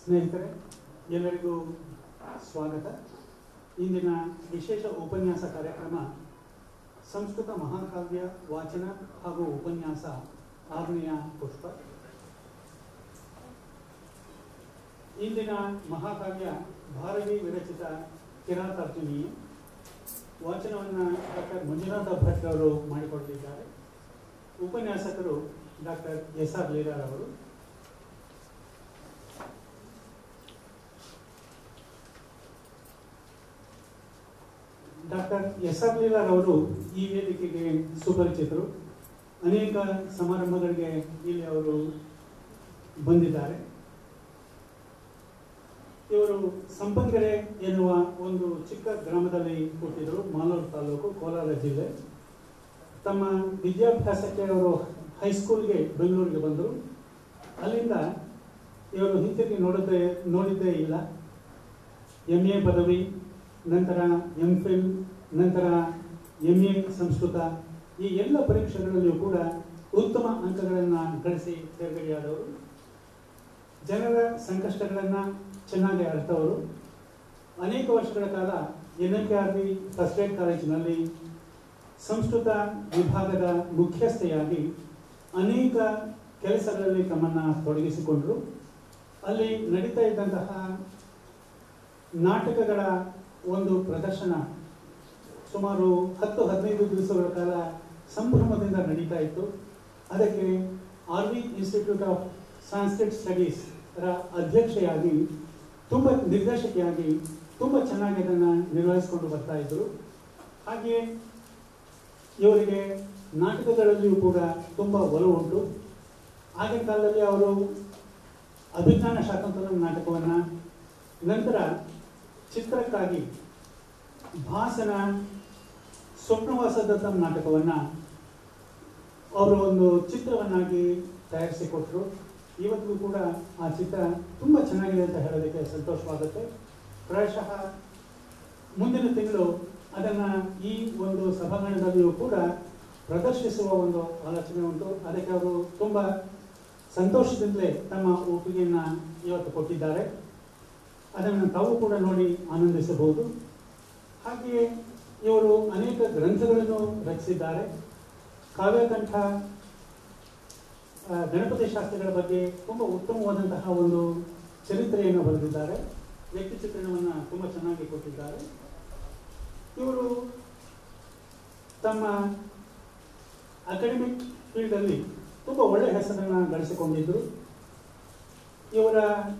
ಸ್ನೇಹಿತರೆ ಎಲ್ಲರಿಗೂ ಸ್ವಾಗತ ಇಂದಿನ ವಿಶೇಷ ಉಪನ್ಯಾಸ ಕಾರ್ಯಕ್ರಮ ಸಂಸ್ಕೃತ ಮಹಾಕಾವ್ಯ ವಾಚನ ಹಾಗೂ ಉಪನ್ಯಾಸ ಆರನೆಯ ಪುಷ್ಪ ಇಂದಿನ ಮಹಾಕಾವ್ಯ ಭಾರವಿ ವಿರಚಿತ ಕಿರಾತಾರ್ಜುನಿ ವಾಚನವನ್ನು ಡಾಕ್ಟರ್ ಮಂಜುನಾಥ ಭಟ್ ಅವರು ಮಾಡಿಕೊಡಲಿದ್ದಾರೆ ಉಪನ್ಯಾಸಕರು ಡಾಕ್ಟರ್ ಎಸ್ ಆರ್ ಲೀಲಾರ್ ಅವರು ಡಾಕ್ಟರ್ ಎಸ್ ಆರ್ ಲೀಲಾರ್ ಅವರು ಈ ವೇದಿಕೆಗೆ ಸುಪರಿಚಿತರು ಅನೇಕ ಸಮಾರಂಭಗಳಿಗೆ ಇಲ್ಲಿ ಅವರು ಬಂದಿದ್ದಾರೆ ಇವರು ಸಂಪಂಗೆರೆ ಎನ್ನುವ ಒಂದು ಚಿಕ್ಕ ಗ್ರಾಮದಲ್ಲಿ ಹುಟ್ಟಿದರು ಮಾಲೂರು ತಾಲೂಕು ಕೋಲಾರ ಜಿಲ್ಲೆ ತಮ್ಮ ವಿದ್ಯಾಭ್ಯಾಸಕ್ಕೆ ಅವರು ಹೈಸ್ಕೂಲ್ಗೆ ಬೆಂಗಳೂರಿಗೆ ಬಂದರು ಅಲ್ಲಿಂದ ಇವರು ಹಿಂತಿರುಗಿ ನೋಡದೆ ನೋಡಿದ್ದೇ ಇಲ್ಲ ಎಮ್ ಎ ಪದವಿ ನಂತರ ಎಂ ಫಿಲ್ ನಂತರ ಎಂ ಎ ಸಂಸ್ಕೃತ ಈ ಎಲ್ಲ ಪರೀಕ್ಷೆಗಳಲ್ಲಿಯೂ ಕೂಡ ಉತ್ತಮ ಅಂಕಗಳನ್ನು ಗಳಿಸಿ ತೇರ್ಗಡೆಯಾದವರು ಜನರ ಸಂಕಷ್ಟಗಳನ್ನು ಚೆನ್ನಾಗಿ ಅರ್ಥವರು ಅನೇಕ ವರ್ಷಗಳ ಕಾಲ N M K R B first ಏಡ್ ಕಾಲೇಜಿನಲ್ಲಿ ಸಂಸ್ಕೃತ ವಿಭಾಗದ ಮುಖ್ಯಸ್ಥೆಯಾಗಿ ಅನೇಕ ಕೆಲಸಗಳಲ್ಲಿ ತಮ್ಮನ್ನು ತೊಡಗಿಸಿಕೊಂಡರು ಅಲ್ಲಿ ನಡೀತಾ ಇದ್ದಂತಹ ನಾಟಕಗಳ ಒಂದು ಪ್ರದರ್ಶನ ಸುಮಾರು ಹತ್ತು ಹದಿನೈದು ದಿವಸಗಳ ಕಾಲ ಸಂಭ್ರಮದಿಂದ ನಡೀತಾ ಇತ್ತು ಅದಕ್ಕೆ R V institute of Sanskrit studies ರ ಅಧ್ಯಕ್ಷೆಯಾಗಿ ತುಂಬ ನಿರ್ದೇಶಕಿಯಾಗಿ ತುಂಬ ಚೆನ್ನಾಗಿ ಅದನ್ನು ನಿರ್ವಹಿಸಿಕೊಂಡು ಬರ್ತಾ ಇದ್ದರು ಹಾಗೆಯೇ ಇವರಿಗೆ ನಾಟಕಗಳಲ್ಲಿಯೂ ಕೂಡ ತುಂಬ ಒಲವು ಉಂಟು ಆಗಿನ ಕಾಲದಲ್ಲಿ ಅವರು ಅಭಿಜ್ಞಾನ ಶಾಕಂತಲ ನಾಟಕವನ್ನು ನಂತರ ಚಿತ್ರಕ್ಕಾಗಿ ಭಾಸನ ಸ್ವಪ್ನವಾಸದತ್ತ ನಾಟಕವನ್ನು ಅವರು ಒಂದು ಚಿತ್ರವನ್ನಾಗಿ ತಯಾರಿಸಿಕೊಟ್ರು ಇವತ್ತಿಗೂ ಕೂಡ ಆ ಚಿತ್ರ ತುಂಬ ಚೆನ್ನಾಗಿದೆ ಅಂತ ಹೇಳೋದಕ್ಕೆ ಸಂತೋಷವಾಗುತ್ತೆ ಪ್ರಾಯಶಃ ಮುಂದಿನ ತಿಂಗಳು ಅದನ್ನು ಈ ಒಂದು ಸಭಾಂಗಣದಲ್ಲಿಯೂ ಕೂಡ ಪ್ರದರ್ಶಿಸುವ ಒಂದು ಆಲೋಚನೆ ಉಂಟು ಅದಕ್ಕೆ ಅವರು ತುಂಬ ಸಂತೋಷದಿಂದಲೇ ತಮ್ಮ ಒಪ್ಪಿಗೆಯನ್ನು ಇವತ್ತು ಕೊಟ್ಟಿದ್ದಾರೆ ಅದನ್ನು ತಾವು ಕೂಡ ನೋಡಿ ಆನಂದಿಸಬಹುದು ಹಾಗೆಯೇ ಇವರು ಅನೇಕ ಗ್ರಂಥಗಳನ್ನು ರಚಿಸಿದ್ದಾರೆ ಕಾವ್ಯಕಂಠ ಆ, ಗಣಪತಿ ಶಾಸ್ತ್ರಿಗಳ ಬಗ್ಗೆ ತುಂಬ ಉತ್ತಮವಾದಂತಹ ಒಂದು ಚರಿತ್ರೆಯನ್ನು ಬರೆದಿದ್ದಾರೆ ವ್ಯಕ್ತಿ ಚಿತ್ರಣವನ್ನು ತುಂಬ ಚೆನ್ನಾಗಿ ಕೊಟ್ಟಿದ್ದಾರೆ ಇವರು ತಮ್ಮ ಅಕಾಡೆಮಿಕ್ ಫೀಲ್ಡಲ್ಲಿ ತುಂಬ ಒಳ್ಳೆಯ ಹೆಸರನ್ನು ಗಳಿಸಿಕೊಂಡಿದ್ದರು ಇವರ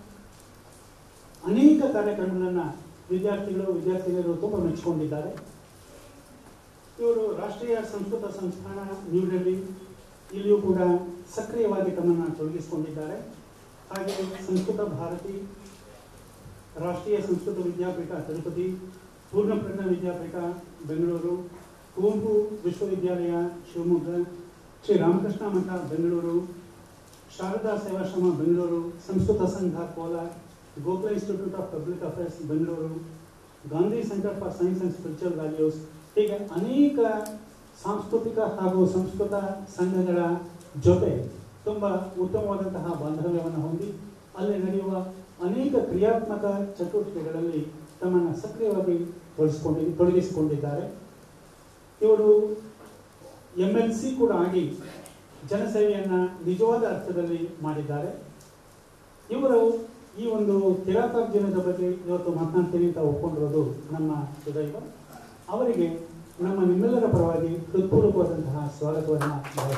ಅನೇಕ ಕಾರ್ಯಕ್ರಮಗಳನ್ನು ವಿದ್ಯಾರ್ಥಿಗಳು ವಿದ್ಯಾರ್ಥಿನಿಯರು ತುಂಬ ಮೆಚ್ಚಿಕೊಂಡಿದ್ದಾರೆ ಇವರು ರಾಷ್ಟ್ರೀಯ ಸಂಸ್ಕೃತ ಸಂಸ್ಥಾನ ನ್ಯೂ ಡೆಲ್ಲಿ ಇಲ್ಲಿಯೂ ಕೂಡ ಸಕ್ರಿಯವಾಗಿ ತಮ್ಮನ್ನು ತೊಡಗಿಸಿಕೊಂಡಿದ್ದಾರೆ ಹಾಗೆ ಸಂಸ್ಕೃತ ಭಾರತಿ ರಾಷ್ಟ್ರೀಯ ಸಂಸ್ಕೃತ ವಿದ್ಯಾಪೀಠ ತಿರುಪತಿ ಪೂರ್ಣಪ್ರಜ್ಞ ವಿದ್ಯಾಪೀಠ ಬೆಂಗಳೂರು ಕುವೆಂಪು ವಿಶ್ವವಿದ್ಯಾಲಯ ಶಿವಮೊಗ್ಗ ಶ್ರೀ ರಾಮಕೃಷ್ಣ ಮಠ Bengaluru Sharada ಸೇವಾಶ್ರಮ Bengaluru Sanskrit Sangha Kolar Gokhale institute of public affairs Bengaluru Gandhi centre for science and spiritual values ಹೀಗೆ ಅನೇಕ ಸಾಂಸ್ಕೃತಿಕ ಹಾಗೂ ಸಂಸ್ಕೃತ ಸಂಘಗಳ ಜೊತೆ ತುಂಬ ಉತ್ತಮವಾದಂತಹ ಬಾಂಧವ್ಯವನ್ನು ಹೊಂದಿ ಅಲ್ಲಿ ನಡೆಯುವ ಅನೇಕ ಕ್ರಿಯಾತ್ಮಕ ಚಟುವಟಿಕೆಗಳಲ್ಲಿ ತಮ್ಮನ್ನು ಸಕ್ರಿಯವಾಗಿ ತೊಡಗಿಸಿಕೊಂಡಿ ತೊಡಗಿಸಿಕೊಂಡಿದ್ದಾರೆ ಇವರು ಎಮ್ ಎಲ್ ಸಿ ಕೂಡ ಆಗಿ ಜನಸೇವೆಯನ್ನು ನಿಜವಾದ ಅರ್ಥದಲ್ಲಿ ಮಾಡಿದ್ದಾರೆ ಇವರು ಈ ಒಂದು ಕಿರಾತಾರ್ಜುನದ ಬಗ್ಗೆ ಇವತ್ತು ಮಾತನಾಡ್ತೀನಿ ಅಂತ ಒಪ್ಕೊಂಡಿರೋದು ನಮ್ಮ ಸುದೈವ ಅವರಿಗೆ ನಮ್ಮ ನಿಮ್ಮೆಲ್ಲರ ಪರವಾಗಿ ಹೃತ್ಪೂರ್ವಕವಾದಂತಹ ಸ್ವಾಗತವನ್ನು ಬಯಸ್ತೀನಿ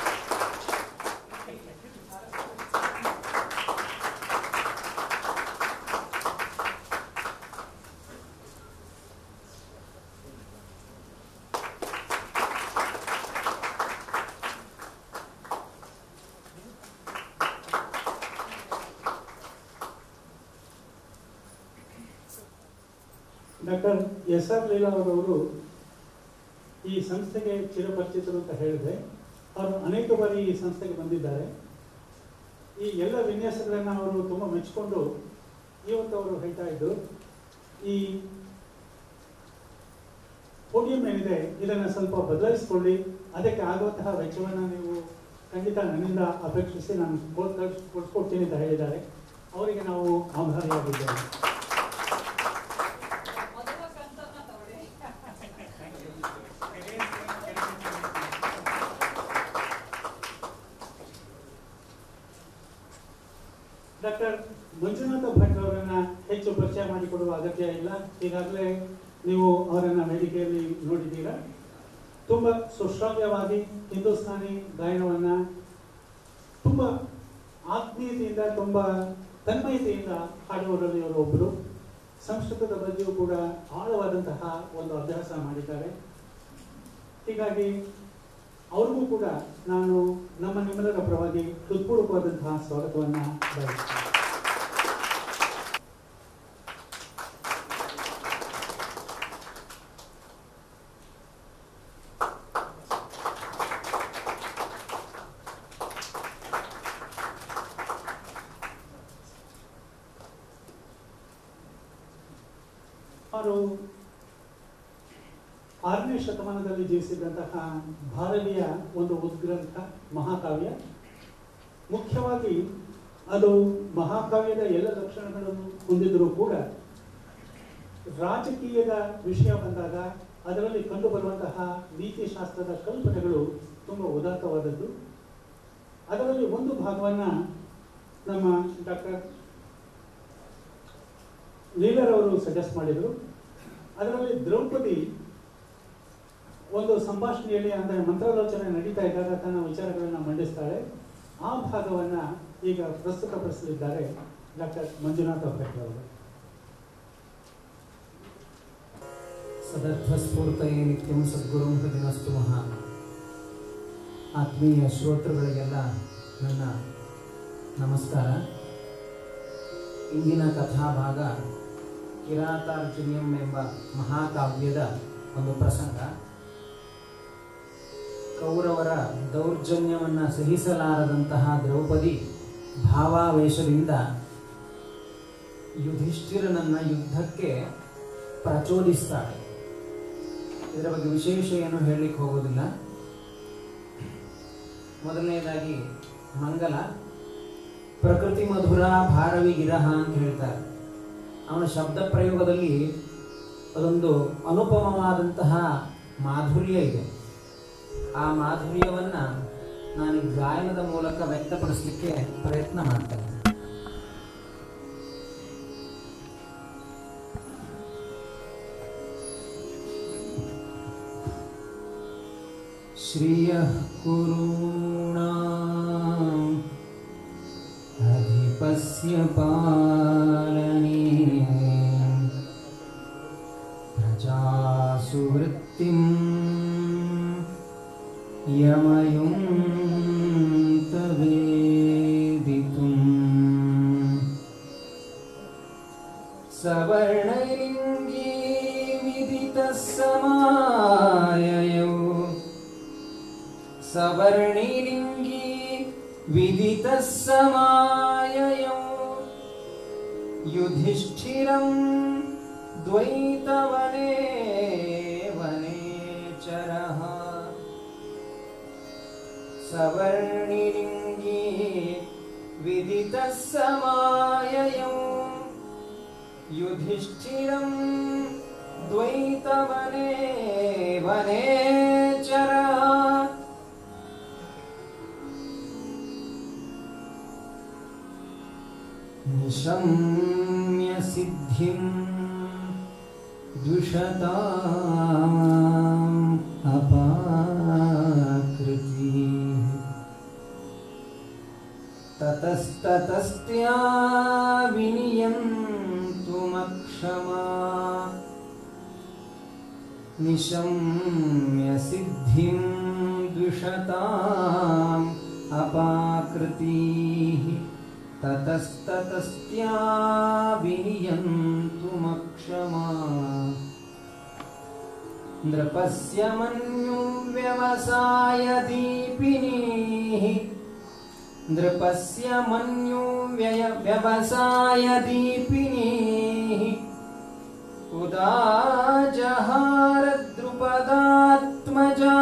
ಡಾಕ್ಟರ್ ಎಸ್ ಆರ್ ಲೀಲಾ ಅವರವರು ಈ ಸಂಸ್ಥೆಗೆ ಚಿರಪರಿಚಿತರು ಅಂತ ಹೇಳಿದೆ ಅವರು ಅನೇಕ ಬಾರಿ ಈ ಸಂಸ್ಥೆಗೆ ಬಂದಿದ್ದಾರೆ ಈ ಎಲ್ಲ ವಿನ್ಯಾಸಗಳನ್ನು ಅವರು ತುಂಬ ಮೆಚ್ಚಿಕೊಂಡು ಇವತ್ತು ಅವರು ಹೇಳ್ತಾ ಇದ್ದು ಈ ಪೋಡಿಯಂ ಏನಿದೆ ಇದನ್ನು ಸ್ವಲ್ಪ ಬದಲಾಯಿಸಿಕೊಳ್ಳಿ ಅದಕ್ಕೆ ಆಗುವಂತಹ ವೆಚ್ಚವನ್ನು ನೀವು ಖಂಡಿತ ನನ್ನಿಂದ ಅಪೇಕ್ಷಿಸಿ ನಾನು ಕೊಡ್ಸ್ಕೊಡ್ತೀನಿ ಅಂತ ಹೇಳಿದ್ದಾರೆ ಅವರಿಗೆ ನಾವು ಆಭಾರಿಯಾಗಿದ್ದೇವೆ ಮೊದಲ ಕಂತನ್ನ ತಗೊಳ್ಳಿ ಡಾಕ್ಟರ್ ಮಂಜುನಾಥ ಭಟ್ ಅವರನ್ನ ಹೆಚ್ಚು ಪರಿಚಯ ಮಾಡಿಕೊಡುವ ಅಗತ್ಯ ಇಲ್ಲ ಈಗಾಗಲೇ ನೀವು ಅವರನ್ನ ವೇದಿಕೆಯಲ್ಲಿ ನೋಡಿದ್ದೀರಾ ತುಂಬ ಸುಶ್ರಾವ್ಯವಾಗಿ ಹಿಂದೂಸ್ತಾನಿ ಗಾಯನವನ್ನ ತುಂಬ ಆತ್ಮೀಯತೆಯಿಂದ ತುಂಬ ತನ್ಮಯತೆಯಿಂದ ಹಾಡುವವರಲ್ಲಿ ಅವರು ಒಬ್ಬರು ಸಂಸ್ಕೃತದ ಬಗ್ಗೆಯೂ ಕೂಡ ಆಳವಾದಂತಹ ಒಂದು ಅಭ್ಯಾಸ ಮಾಡಿದ್ದಾರೆ ಹೀಗಾಗಿ ಅವ್ರಿಗೂ ಕೂಡ ನಾನು ನಮ್ಮ ನಿಮ್ಮೆಲ್ಲರ ಪರವಾಗಿ ಹೃತ್ಪೂರ್ವಕವಾದಂತಹ ಸ್ವಾಗತವನ್ನ ಬಯಸ್ತೇನೆ ಅವರು ಆರನೇ ಶತಮಾನದಲ್ಲಿ ಜೀವಿಸಿದಂತಹ ಭಾರತೀಯ ಒಂದು ಉದ್ಗ್ರಂಥ ಮಹಾಕಾವ್ಯ ಮುಖ್ಯವಾಗಿ ಅದು ಮಹಾಕಾವ್ಯದ ಎಲ್ಲ ಲಕ್ಷಣಗಳನ್ನು ಹೊಂದಿದ್ರೂ ಕೂಡ ರಾಜಕೀಯದ ವಿಷಯ ಬಂದಾಗ ಅದರಲ್ಲಿ ಕಂಡುಬರುವಂತಹ ನೀತಿಶಾಸ್ತ್ರದ ಕಲ್ಪನೆಗಳು ತುಂಬ ಉದಾತ್ತವಾದದ್ದು ಅದರಲ್ಲಿ ಒಂದು ಭಾಗವನ್ನ ನಮ್ಮ ಡಾಕ್ಟರ್ ಲೀಲರವರು ಸಜೆಸ್ಟ್ ಮಾಡಿದರು ಅದರಲ್ಲಿ ದ್ರೌಪದಿ ಒಂದು ಸಂಭಾಷಣೆಯಲ್ಲಿ ಅಂದರೆ ಮಂತ್ರಾಲೋಚನೆ ನಡೀತಾ ಇದ್ದಾಗ ತನ್ನ ವಿಚಾರಗಳನ್ನು ಮಂಡಿಸ್ತಾಳೆ ಆ ಭಾಗವನ್ನ ಈಗ ಪ್ರಸ್ತುತಪಡಿಸಲಿದ್ದಾರೆ ಡಾಕ್ಟರ್ ಮಂಜುನಾಥ ಭಟ್ ಅವರು ಸದರ್ಥಸ್ಫೂರ್ತಯೇ ನಿತ್ಯಂ ಸದ್ಗುರುಂ ಹೃದಯಸ್ತು ಮಹಾ ಆತ್ಮೀಯ ಶ್ರೋತೃಗಳಿಗೆಲ್ಲ ನನ್ನ ನಮಸ್ಕಾರ ಇಂದಿನ ಕಥಾಭಾಗ ಕಿರಾತಾರ್ಜುನಿಯಂ ಎಂಬ ಮಹಾಕಾವ್ಯದ ಒಂದು ಪ್ರಸಂಗ ಕೌರವರ ದೌರ್ಜನ್ಯವನ್ನು ಸಹಿಸಲಾರದಂತಹ ದ್ರೌಪದಿ ಭಾವಾವೇಶದಿಂದ ಯುಧಿಷ್ಠಿರನನ್ನ ಯುದ್ಧಕ್ಕೆ ಪ್ರಚೋದಿಸ್ತಾಳೆ ಇದರ ಬಗ್ಗೆ ವಿಶೇಷ ಏನು ಹೇಳಲಿಕ್ಕೆ ಹೋಗೋದಿಲ್ಲ ಮೊದಲನೇದಾಗಿ ಮಂಗಲ ಪ್ರಕೃತಿ ಮಧುರ ಭಾರವಿ ಗಿರಹ ಅಂತ ಹೇಳ್ತಾರೆ ಅವನ ಶಬ್ದ ಪ್ರಯೋಗದಲ್ಲಿ ಅದೊಂದು ಅನುಪಮವಾದಂತಹ ಮಾಧುರ್ಯ ಇದೆ ಆ ಮಾಧುರ್ಯವನ್ನ ನಾನು ಈ ಗಾಯನದ ಮೂಲಕ ವ್ಯಕ್ತಪಡಿಸಲಿಕ್ಕೆ ಪ್ರಯತ್ನ ಮಾಡ್ತೇನೆ श्रियः कुरूणाम् अधिपस्य पालने प्रजासु वृत्तिम् यमयुं तवेदितुम् सवर्णलिङ्गी विदितः समाययौ सवर्णिलिङ्गी विदितः समाययौ युधिष्ठिरं द्वैतवने वनेचरः सवर्णिलिङ्गी विदितः समाययौ युधिष्ठिरं द्वैतवने वनेचरः निशम्य सिद्धिं द्विषताम् अपाकृति ततस्ततस्त्या विनियन्तुमक्षमा निशम्य सिद्धिं द्विषताम् अपाकृतिः ततस्ततस्त्या विनियन्तुमक्षमा नृपस्य मन्युव्यवसायदीपिनीः नृपस्य मन्युव्यय व्यवसायदीपिनीः उदाजहारद्रुपदात्मजा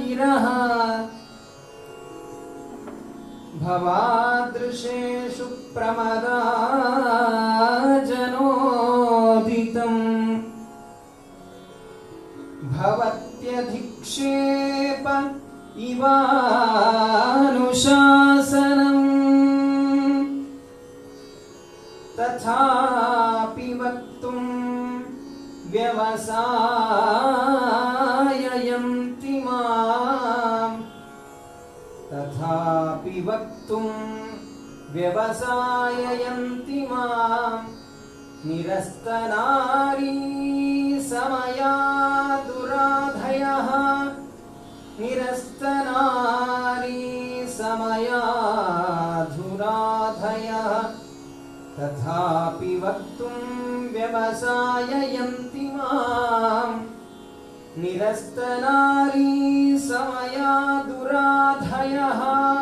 गिरः भवादृशेषु प्रमदाजनोदितम् भवत्यधिक्षेप इवानुशासनम् तथापि वक्तुम् व्यवसाययन्ति माम् तथापि वक्तुम् व्यवसाययन्ति माम् निरस्तनारी समया दुराधयः निरस्तनारी समया धुराधयः तथापि वक्तुं व्यवसाययन्ति माम् निरस्तनारी समया दुराधयः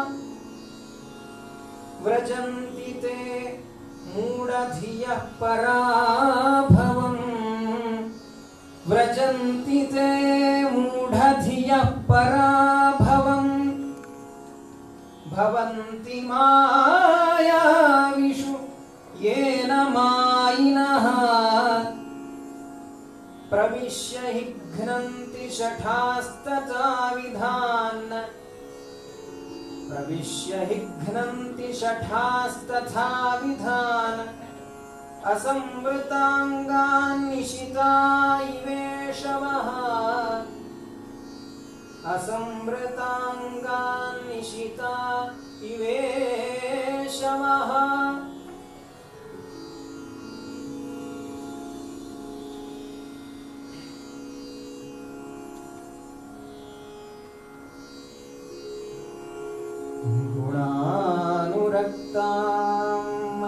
व्रजन्ति ते मूढधियः पराभवम् व्रजन्ति ते मूढधियः पराभवम् भवन्ति मायाविषु येन मायिनः प्रविश्य हि घ्नन्ति शठास्तथा विधान् प्रविश्य हि घ्नन्ति शठास्तथा विधान् असंवृताङ्गान् निशिता इवेशवः असंवृताङ्गान् निशिता इवेशवः गुणानुरक्ताम्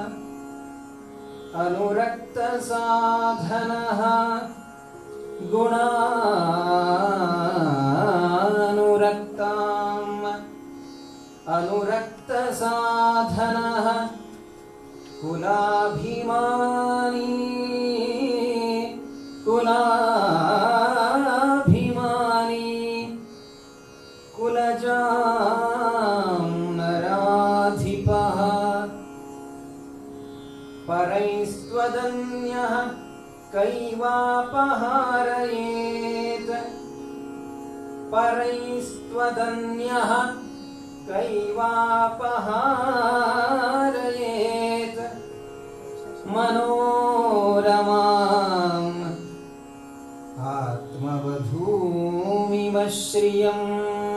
अनुरक्तसाधनः गुणानुरक्ताम् अनुरक्तसाधनः कुलाभिमानी कुलाभिमानी कुलजां नराधिपः परैस्त्वदन्यः कैवापहारयेत् परैस्त्वदन्यः कैवापहारयेत् मनोरमाम् आत्मवधूमिव श्रियम्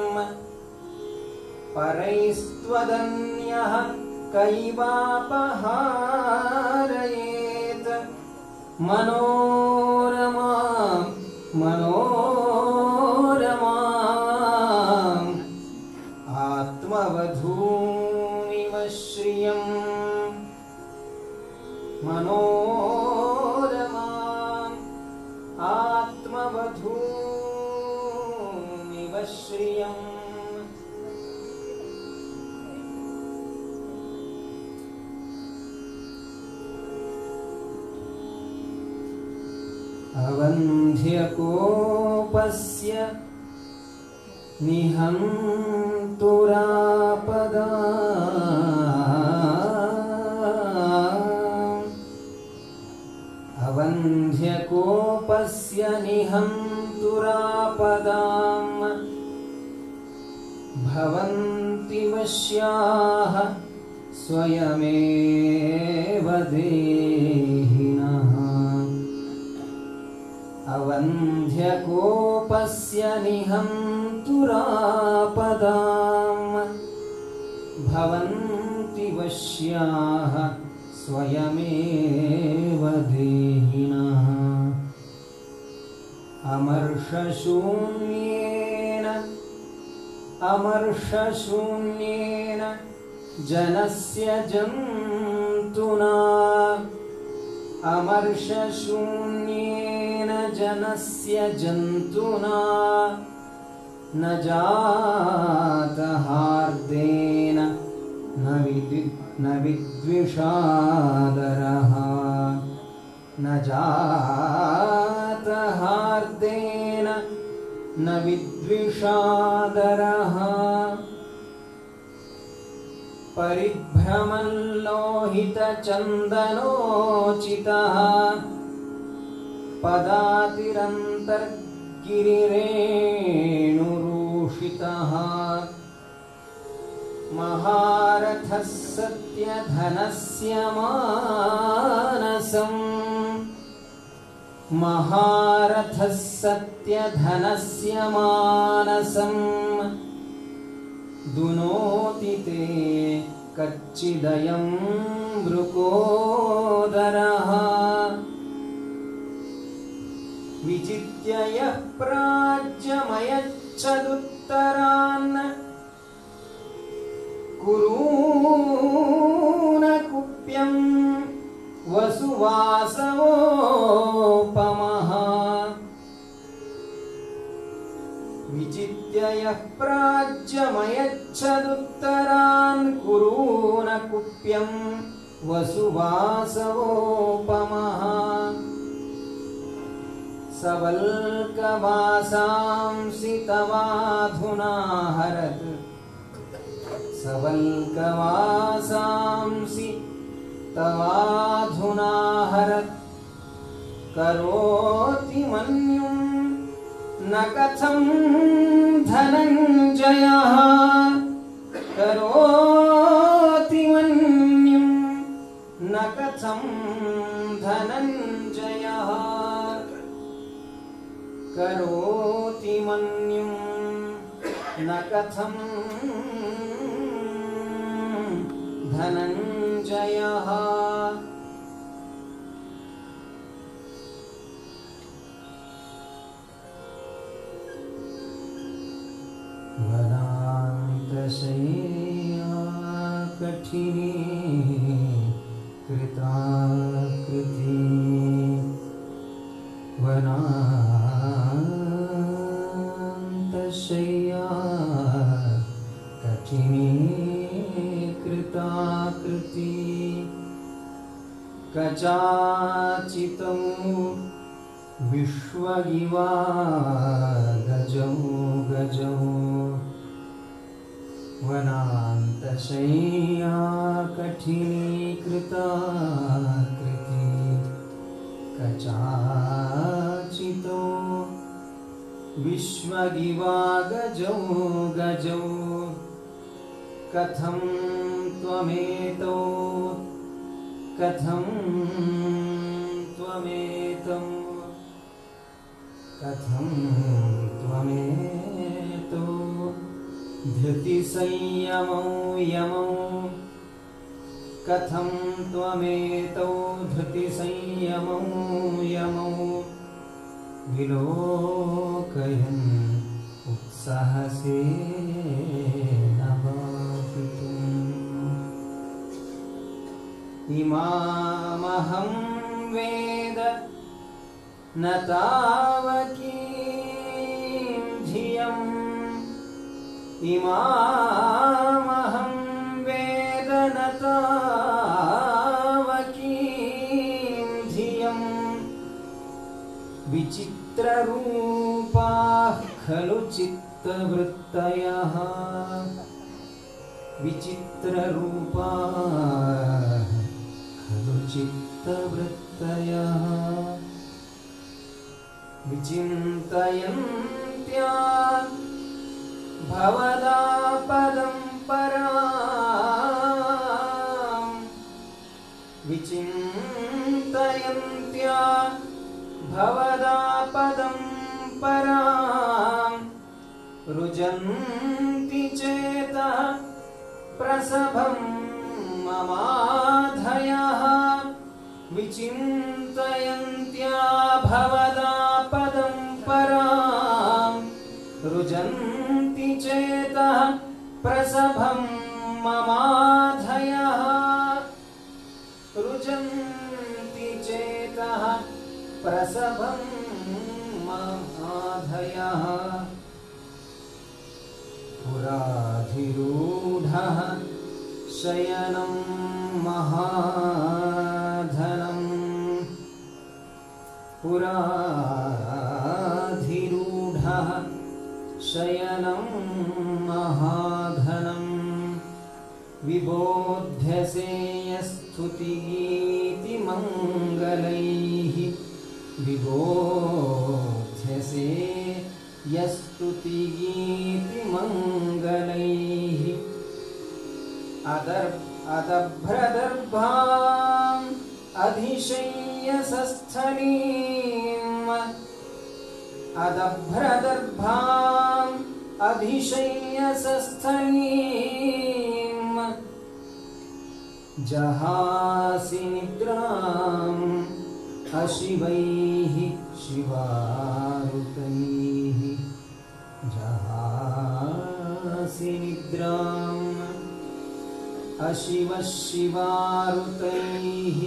परैस्त्वदन्यः कैवापहारयेत् मनोरमाम् मनोरमाम् आत्मवधूमिव श्रियम् मनोरमाम् आत्मवधूमिव श्रियम् अवन्ध्यकोपस्य निहन्तुरापदा अवन्ध्यकोपस्य निहन्तुरापदाम् भवन्ति वश्याः स्वयमेव देहिनः अवन्ध्यकोपस्य निहन्तुरापदाम् भवन्ति वश्याः स्वयमेव देहिनः अमर्षशून्येन अमर्षशून्येन जनस्य जन्तुना अमर्षशून्येन जनस्य जन्तुना न जातहार्देन न विद्वि न विद्विषादरः न जातहार्देन न विद्विषादरः परिभ्रमल्लोहितचन्दनोचितः पदातिरन्तर्गिरिरेणुरूषितः महारथः सत्यधनस्य मानसम् महारथः सत्यधनस्य मानसम् दुनोति ते कच्चिदयं मृकोदरः विजित्य यः प्राज्यमयच्छदुत्तरान् कुरून कुप्यं वसुवासवोपमः विचित्य यः प्राज्यमयच्छदुत्तरान् कुरून कुप्यं वसुवासवोपमः सवल्कवासांसि तवाधुना हरत् सवल्कवासांसि तवाधुना हरत् करोति मन्युं न कथं धनञ्जयः करोति मन्युं न कथं धनञ्जयः करोति मन्युं न कथं धनञ्जयः वनान्तशय्या कठिनी कृताकृति वनान्तशय्या कठिनी कृताकृति कचाचितौ विश्वगिवा गजौ गजौ वनान्तशय्या कठिनी कृताकृति कचाचितो विश्वगिवा गजौ गजौ कथं त्वमेतौ कथं त्वमेतौ कथं त्वमेतौ धृतिसंयमौ यमौ कथं त्वमेतौ धृतिसंयमौ यमौ विलोकयन् उत्साहसे इमामहं वेद न तावकीं धियम् इमामहं वेद न तावकीं धियम् विचित्ररूपाः खलु चित्तवृत्तयः विचित्ररूपाः खलु चित्तवृत्तयः विचिन्तयन्त्या भवदा पदं पराम् विचिन्तयन्त्या भवदा पदं पराम् रुजन्ति चेतः प्रसभं ममाधयः विचिन्तयन्त्या भवदा पदं पराम् रुजन्ति चेतः प्रसभं ममाधयः रुजन्ति चेतः प्रसभं ममाधयः पुराधिरूढः शयनं महाधनम् पुराधिरूढः शयनं महाधनम् विबोध्यसे यस्तुतिगीतिमङ्गलैः विबोध्यसे यस्तुतिगीतिमङ्गलैः अदर् अदभ्रदर्भाम् अधिशय्यसस्थलीम् अदभ्रदर्भाम् अधिशय्यसस्थलीम् जहासि निद्राम् अशिवैः शिवारुतैः जहासि निद्राम् अशिवः शिवारुतैः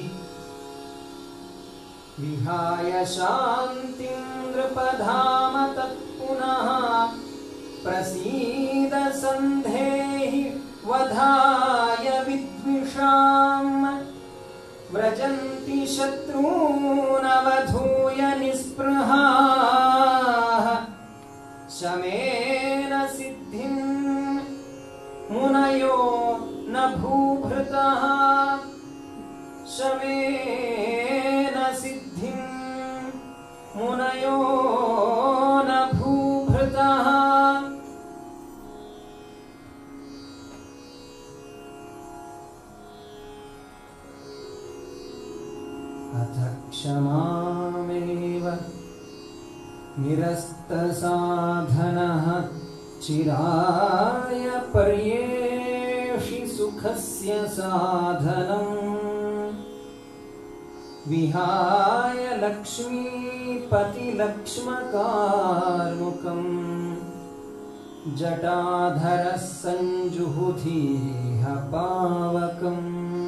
विहाय शान्तिं नृपधाम तत्पुनः प्रसीद सन्धेहि वधाय विद्विषाम् व्रजन्ति शत्रूनवधूय निःस्पृहाः शमेन सिद्धिं मुनयो न भूभृतः शमेन सिद्धिं मुनयो न भूभृतः अथ क्षमामेव निरस्तसाधनः चिराय पर्येषि सुखस्य साधनम् विहाय लक्ष्मीपतिलक्ष्मकार्मुकम् जटाधरः सञ्जुहुधीह पावकम्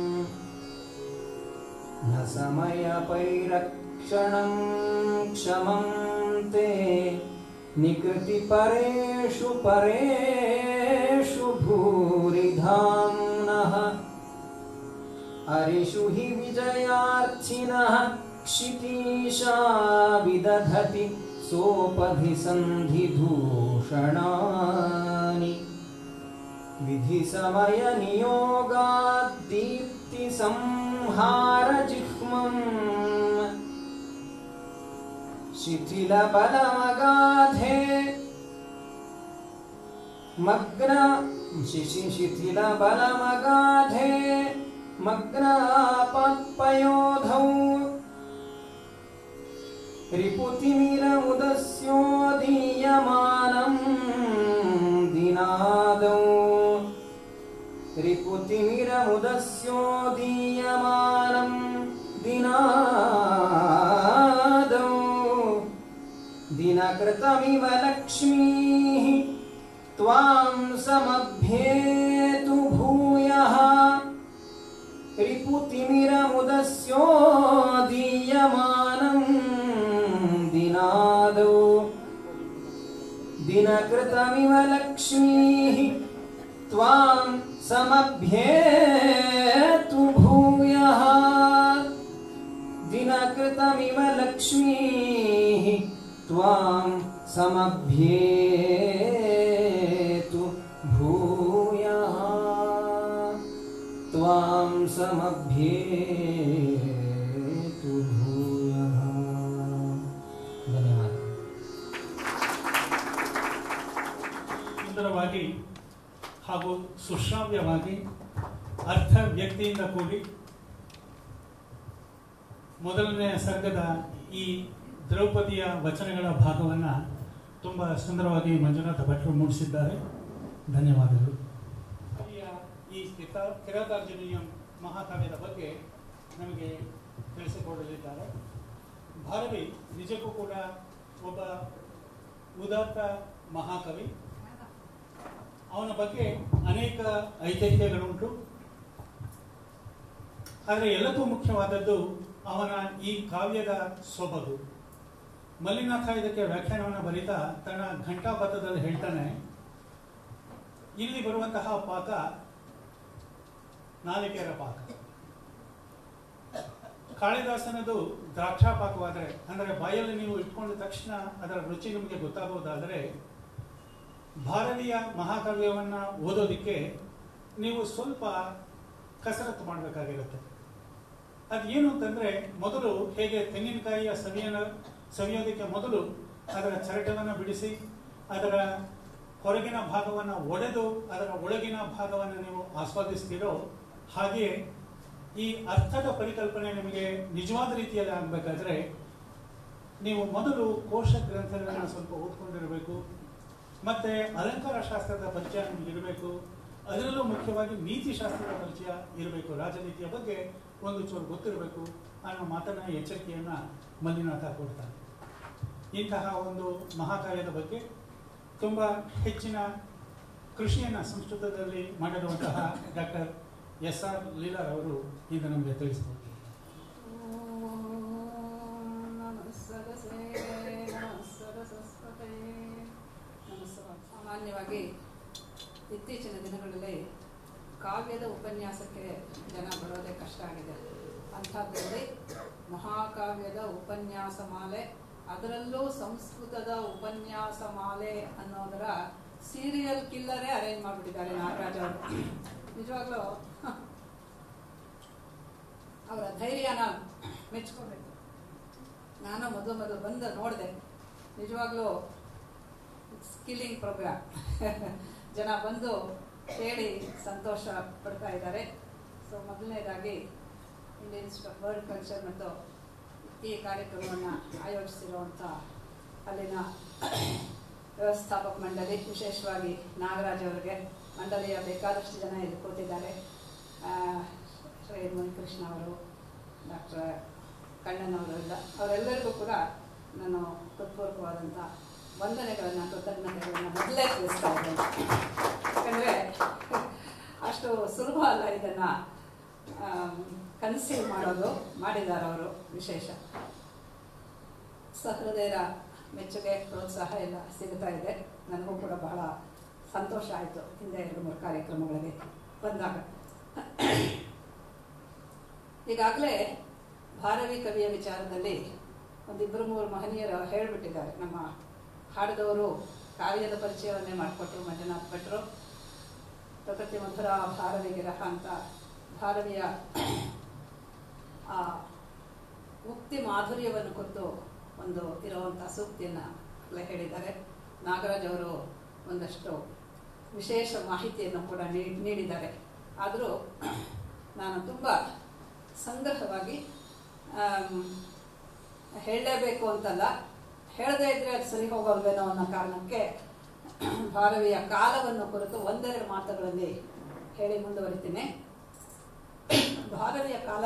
न समयपैरक्षणं क्षमं ते निकृतिपरेषु परेषु भूरिधाम्नः अरिषु हि विजयार्थिनः क्षितीशा विदधति सोपधिसन्धिदूषणानि विधिसमयनियोगाद्दीप्तिसंहारजिह्मम् शिथिलबलमगाधे मग्न शिशि शिथिलबलमगाधे मग्नापत्पयोधौ रिपुतिमिरमुदस्योदीयमानम् दिनादौ रिपुतिमिरमुदस्योदीयमानम् दिनादौ दिनकृतमिव लक्ष्मीः त्वां समभ्येतु भूयः रिपुतिमिरमुदस्योदीयमानम् दिनादौ दिनकृतमिव लक्ष्मीः त्वां समभ्येतु भूयः दिनकृतमिव लक्ष्मीः त्वां समभ्येतु भूयः त्वां समभ्येतु भूयः ಧನ್ಯವಾದ ಸುಂದರವಾಗಿ ಹಾಗೂ ಸುಶ್ರಾವ್ಯವಾಗಿ ಅರ್ಥ ವ್ಯಕ್ತಿಯಿಂದ ಕೂಡಿ ಮೊದಲನೇ ಸರ್ಗದ ಈ ದ್ರೌಪದಿಯ ವಚನಗಳ ಭಾಗವನ್ನು ತುಂಬ ಸುಂದರವಾಗಿ ಮಂಜುನಾಥ ಭಟ್ರು ಮೂಡಿಸಿದ್ದಾರೆ ಧನ್ಯವಾದಗಳು ಕವಿಯ ಈ ಕಿತ ಕಿರಾತಾರ್ಜುನೀಯಂ ಮಹಾಕಾವ್ಯದ ಬಗ್ಗೆ ನಮಗೆ ತಿಳಿಸಿಕೊಡಲಿದ್ದಾರೆ ಭಾರವಿ ನಿಜಕ್ಕೂ ಕೂಡ ಒಬ್ಬ ಉದಾತ್ತ ಮಹಾಕವಿ ಅವನ ಬಗ್ಗೆ ಅನೇಕ ಐತಿಹ್ಯಗಳುಂಟು ಆದರೆ ಎಲ್ಲಕ್ಕೂ ಮುಖ್ಯವಾದದ್ದು ಅವನ ಈ ಕಾವ್ಯದ ಸೊಬಗು ಮಲ್ಲಿನಾಥ ಇದಕ್ಕೆ ವ್ಯಾಖ್ಯಾನವನ್ನು ಬರೀತಾ ತನ್ನ ಘಂಟಾಪಥದಲ್ಲಿ ಹೇಳ್ತಾನೆ ಇಲ್ಲಿ ಬರುವಂತಹ ಪಾಕ ನಾಲಿಕೆಯರ ಪಾಕ ಕಾಳಿದಾಸನದು ದ್ರಾಕ್ಷಾ ಪಾಕವಾದರೆ ಅಂದರೆ ಬಾಯಲ್ಲಿ ನೀವು ಇಟ್ಕೊಂಡ ತಕ್ಷಣ ಅದರ ರುಚಿ ನಿಮಗೆ ಗೊತ್ತಾಗುವುದಾದರೆ ಭಾರತೀಯ ಮಹಾಕಾವ್ಯವನ್ನ ಓದೋದಿಕ್ಕೆ ನೀವು ಸ್ವಲ್ಪ ಕಸರತ್ತು ಮಾಡಬೇಕಾಗಿರುತ್ತೆ ಅದು ಏನು ಅಂತಂದ್ರೆ ಮೊದಲು ಹೇಗೆ ತೆಂಗಿನಕಾಯಿಯ ಸವಿಯನ ಸವಿಯೋದಕ್ಕೆ ಮೊದಲು ಅದರ ಚರಟವನ್ನು ಬಿಡಿಸಿ ಅದರ ಹೊರಗಿನ ಭಾಗವನ್ನು ಒಡೆದು ಅದರ ಒಳಗಿನ ಭಾಗವನ್ನು ನೀವು ಆಸ್ವಾದಿಸ್ತೀರೋ ಹಾಗೆಯೇ ಈ ಅರ್ಥದ ಪರಿಕಲ್ಪನೆ ನಿಮಗೆ ನಿಜವಾದ ರೀತಿಯಲ್ಲಿ ಆಗಬೇಕಾದ್ರೆ ನೀವು ಮೊದಲು ಕೋಶ ಗ್ರಂಥಗಳನ್ನು ಸ್ವಲ್ಪ ಓದ್ಕೊಂಡಿರಬೇಕು ಮತ್ತೆ ಅಲಂಕಾರ ಶಾಸ್ತ್ರದ ಪರಿಚಯ ನಿಮ್ಗೆ ಇರಬೇಕು ಅದರಲ್ಲೂ ಮುಖ್ಯವಾಗಿ ನೀತಿ ಶಾಸ್ತ್ರದ ಪರಿಚಯ ಇರಬೇಕು ರಾಜನೀತಿಯ ಬಗ್ಗೆ ಒಂದು ಚೂರು ಗೊತ್ತಿರಬೇಕು ಅನ್ನೋ ಮಾತನ್ನ ಎಚ್ಚರಿಕೆಯನ್ನ ಮಲ್ಲಿನಾಥ ಕೊಡ್ತಾರೆ ಇಂತಹ ಒಂದು ಮಹಾಕಾರ್ಯದ ಬಗ್ಗೆ ತುಂಬಾ ಹೆಚ್ಚಿನ ಕೃಷಿಯನ್ನ ಸಂಸ್ಕೃತದಲ್ಲಿ ಮಾಡಿರುವಂತಹ ಡಾಕ್ಟರ್ ಎಸ್ ಆರ್ ಲೀಲಾರ್ ಅವರು ಈಗ ನಮಗೆ ತಿಳಿಸ್ತಾರೆ ಸಾಮಾನ್ಯವಾಗಿ ಇತ್ತೀಚಿನ ದಿನಗಳಲ್ಲಿ ಕಾವ್ಯದ ಉಪನ್ಯಾಸಕ್ಕೆ ಜನ ಬರೋದೇ ಕಷ್ಟ ಆಗಿದೆ ಅಂಥದ್ರಲ್ಲಿ ಮಹಾಕಾವ್ಯದ ಉಪನ್ಯಾಸ ಮಾಲೆ ಅದರಲ್ಲೂ ಸಂಸ್ಕೃತದ ಉಪನ್ಯಾಸ ಮಾಲೆ ಅನ್ನೋದರ ಸೀರಿಯಲ್ ಕಿಲ್ಲರೇ ಅರೇಂಜ್ ಮಾಡಿಬಿಟ್ಟಿದ್ದಾರೆ ನಾಗರಾಜ್ ಅವರು ನಿಜವಾಗ್ಲೂ ಅವರ ಧೈರ್ಯನ ಮೆಚ್ಕೋಬೇಕು ನಾನು ಮೊದಲು ಮೊದಲು ಬಂದು ನೋಡಿದೆ ನಿಜವಾಗ್ಲೂ ಸ್ಕಿಲ್ಲಿಂಗ್ ಪ್ರೋಗ್ರಾಮ್ ಜನ ಬಂದು ಕೇಳಿ ಸಂತೋಷ ಪಡ್ತಾ ಇದ್ದಾರೆ ಸೊ ಮೊದಲನೇದಾಗಿ Indian institute of world culture ಮತ್ತು ಈ ಕಾರ್ಯಕ್ರಮವನ್ನು ಆಯೋಜಿಸಿರುವಂಥ ಅಲ್ಲಿನ ವ್ಯವಸ್ಥಾಪಕ ಮಂಡಳಿ ವಿಶೇಷವಾಗಿ ನಾಗರಾಜ್ ಅವರಿಗೆ ಮಂಡಳಿಯ ಬೇಕಾದಷ್ಟು ಜನ ಇಲ್ಲಿ ಕೂತಿದ್ದಾರೆ ಆ, ಶ್ರೀ ಮುನಿಕೃಷ್ಣ ಅವರು ಡಾಕ್ಟರ್ ಕಣ್ಣನ್ ಅವರು ಎಲ್ಲ ಅವರೆಲ್ಲರಿಗೂ ಕೂಡ ನಾನು ಹೃತ್ಪೂರ್ವಕವಾದಂಥ ವಂದನೆಗಳನ್ನು ಕೃತಜ್ಞತೆಗಳನ್ನು ಮೊದಲೇ ತಿಳಿಸ್ತಾ ಇದ್ದೇನೆ ಯಾಕಂದರೆ ಅಷ್ಟು ಸುಲಭ ಅಲ್ಲ ಇದನ್ನು ಕನ್ಸೀವ್ ಮಾಡೋದು ಮಾಡಿದ್ದಾರೆ ಅವರು ವಿಶೇಷ ಸಹೃದಯರ ಮೆಚ್ಚುಗೆ ಪ್ರೋತ್ಸಾಹ ಎಲ್ಲ ಸಿಗ್ತಾ ಇದೆ ನನಗೂ ಕೂಡ ಬಹಳ ಸಂತೋಷ ಆಯಿತು ಹಿಂದೆ ಎರಡು ಮೂರು ಕಾರ್ಯಕ್ರಮಗಳಿಗೆ ಬಂದಾಗ ಈಗಾಗಲೇ ಭಾರವಿ ಕವಿಯ ವಿಚಾರದಲ್ಲಿ ಒಂದಿಬ್ಬರು ಮೂರು ಮಹನೀಯರು ಹೇಳಿಬಿಟ್ಟಿದ್ದಾರೆ ನಮ್ಮ ಹಾಡಿದವರು ಕಾವ್ಯದ ಪರಿಚಯವನ್ನೇ ಮಾಡಿಕೊಟ್ರು ಮಂಜುನಾಥ್ ಭಟ್ರು ಪ್ರಕೃತಿ ಮಧುರ ಭಾರವಿ ಗಿರಹ ಅಂತ ಭಾರವಿಯ ಆ ಮುಕ್ತಿ ಮಾಧುರ್ಯವನ್ನು ಕುರಿತು ಒಂದು ಇರುವಂಥ ಸೂಕ್ತಿಯನ್ನು ಅಲ್ಲೇ ಹೇಳಿದ್ದಾರೆ ನಾಗರಾಜ್ ಅವರು ಒಂದಷ್ಟು ವಿಶೇಷ ಮಾಹಿತಿಯನ್ನು ಕೂಡ ನೀ- ನೀಡಿದ್ದಾರೆ ಆದರೂ ನಾನು ತುಂಬ ಸಂಗ್ರಹವಾಗಿ ಆಮ್, ಹೇಳಲೇಬೇಕು ಅಂತಲ್ಲ ಹೇಳದೇ ಇದ್ರೆ ಅದು ಸರಿ ಹೋಗಲ್ವೇನೋ ಅನ್ನೋ ಕಾರಣಕ್ಕೆ ಭಾರವಿಯ ಕಾಲವನ್ನು ಕುರಿತು ಒಂದೆರಡು ಮಾತುಗಳಲ್ಲಿ ಹೇಳಿ ಮುಂದುವರಿತೀನಿ ಭಾರವಿಯ ಕಾಲ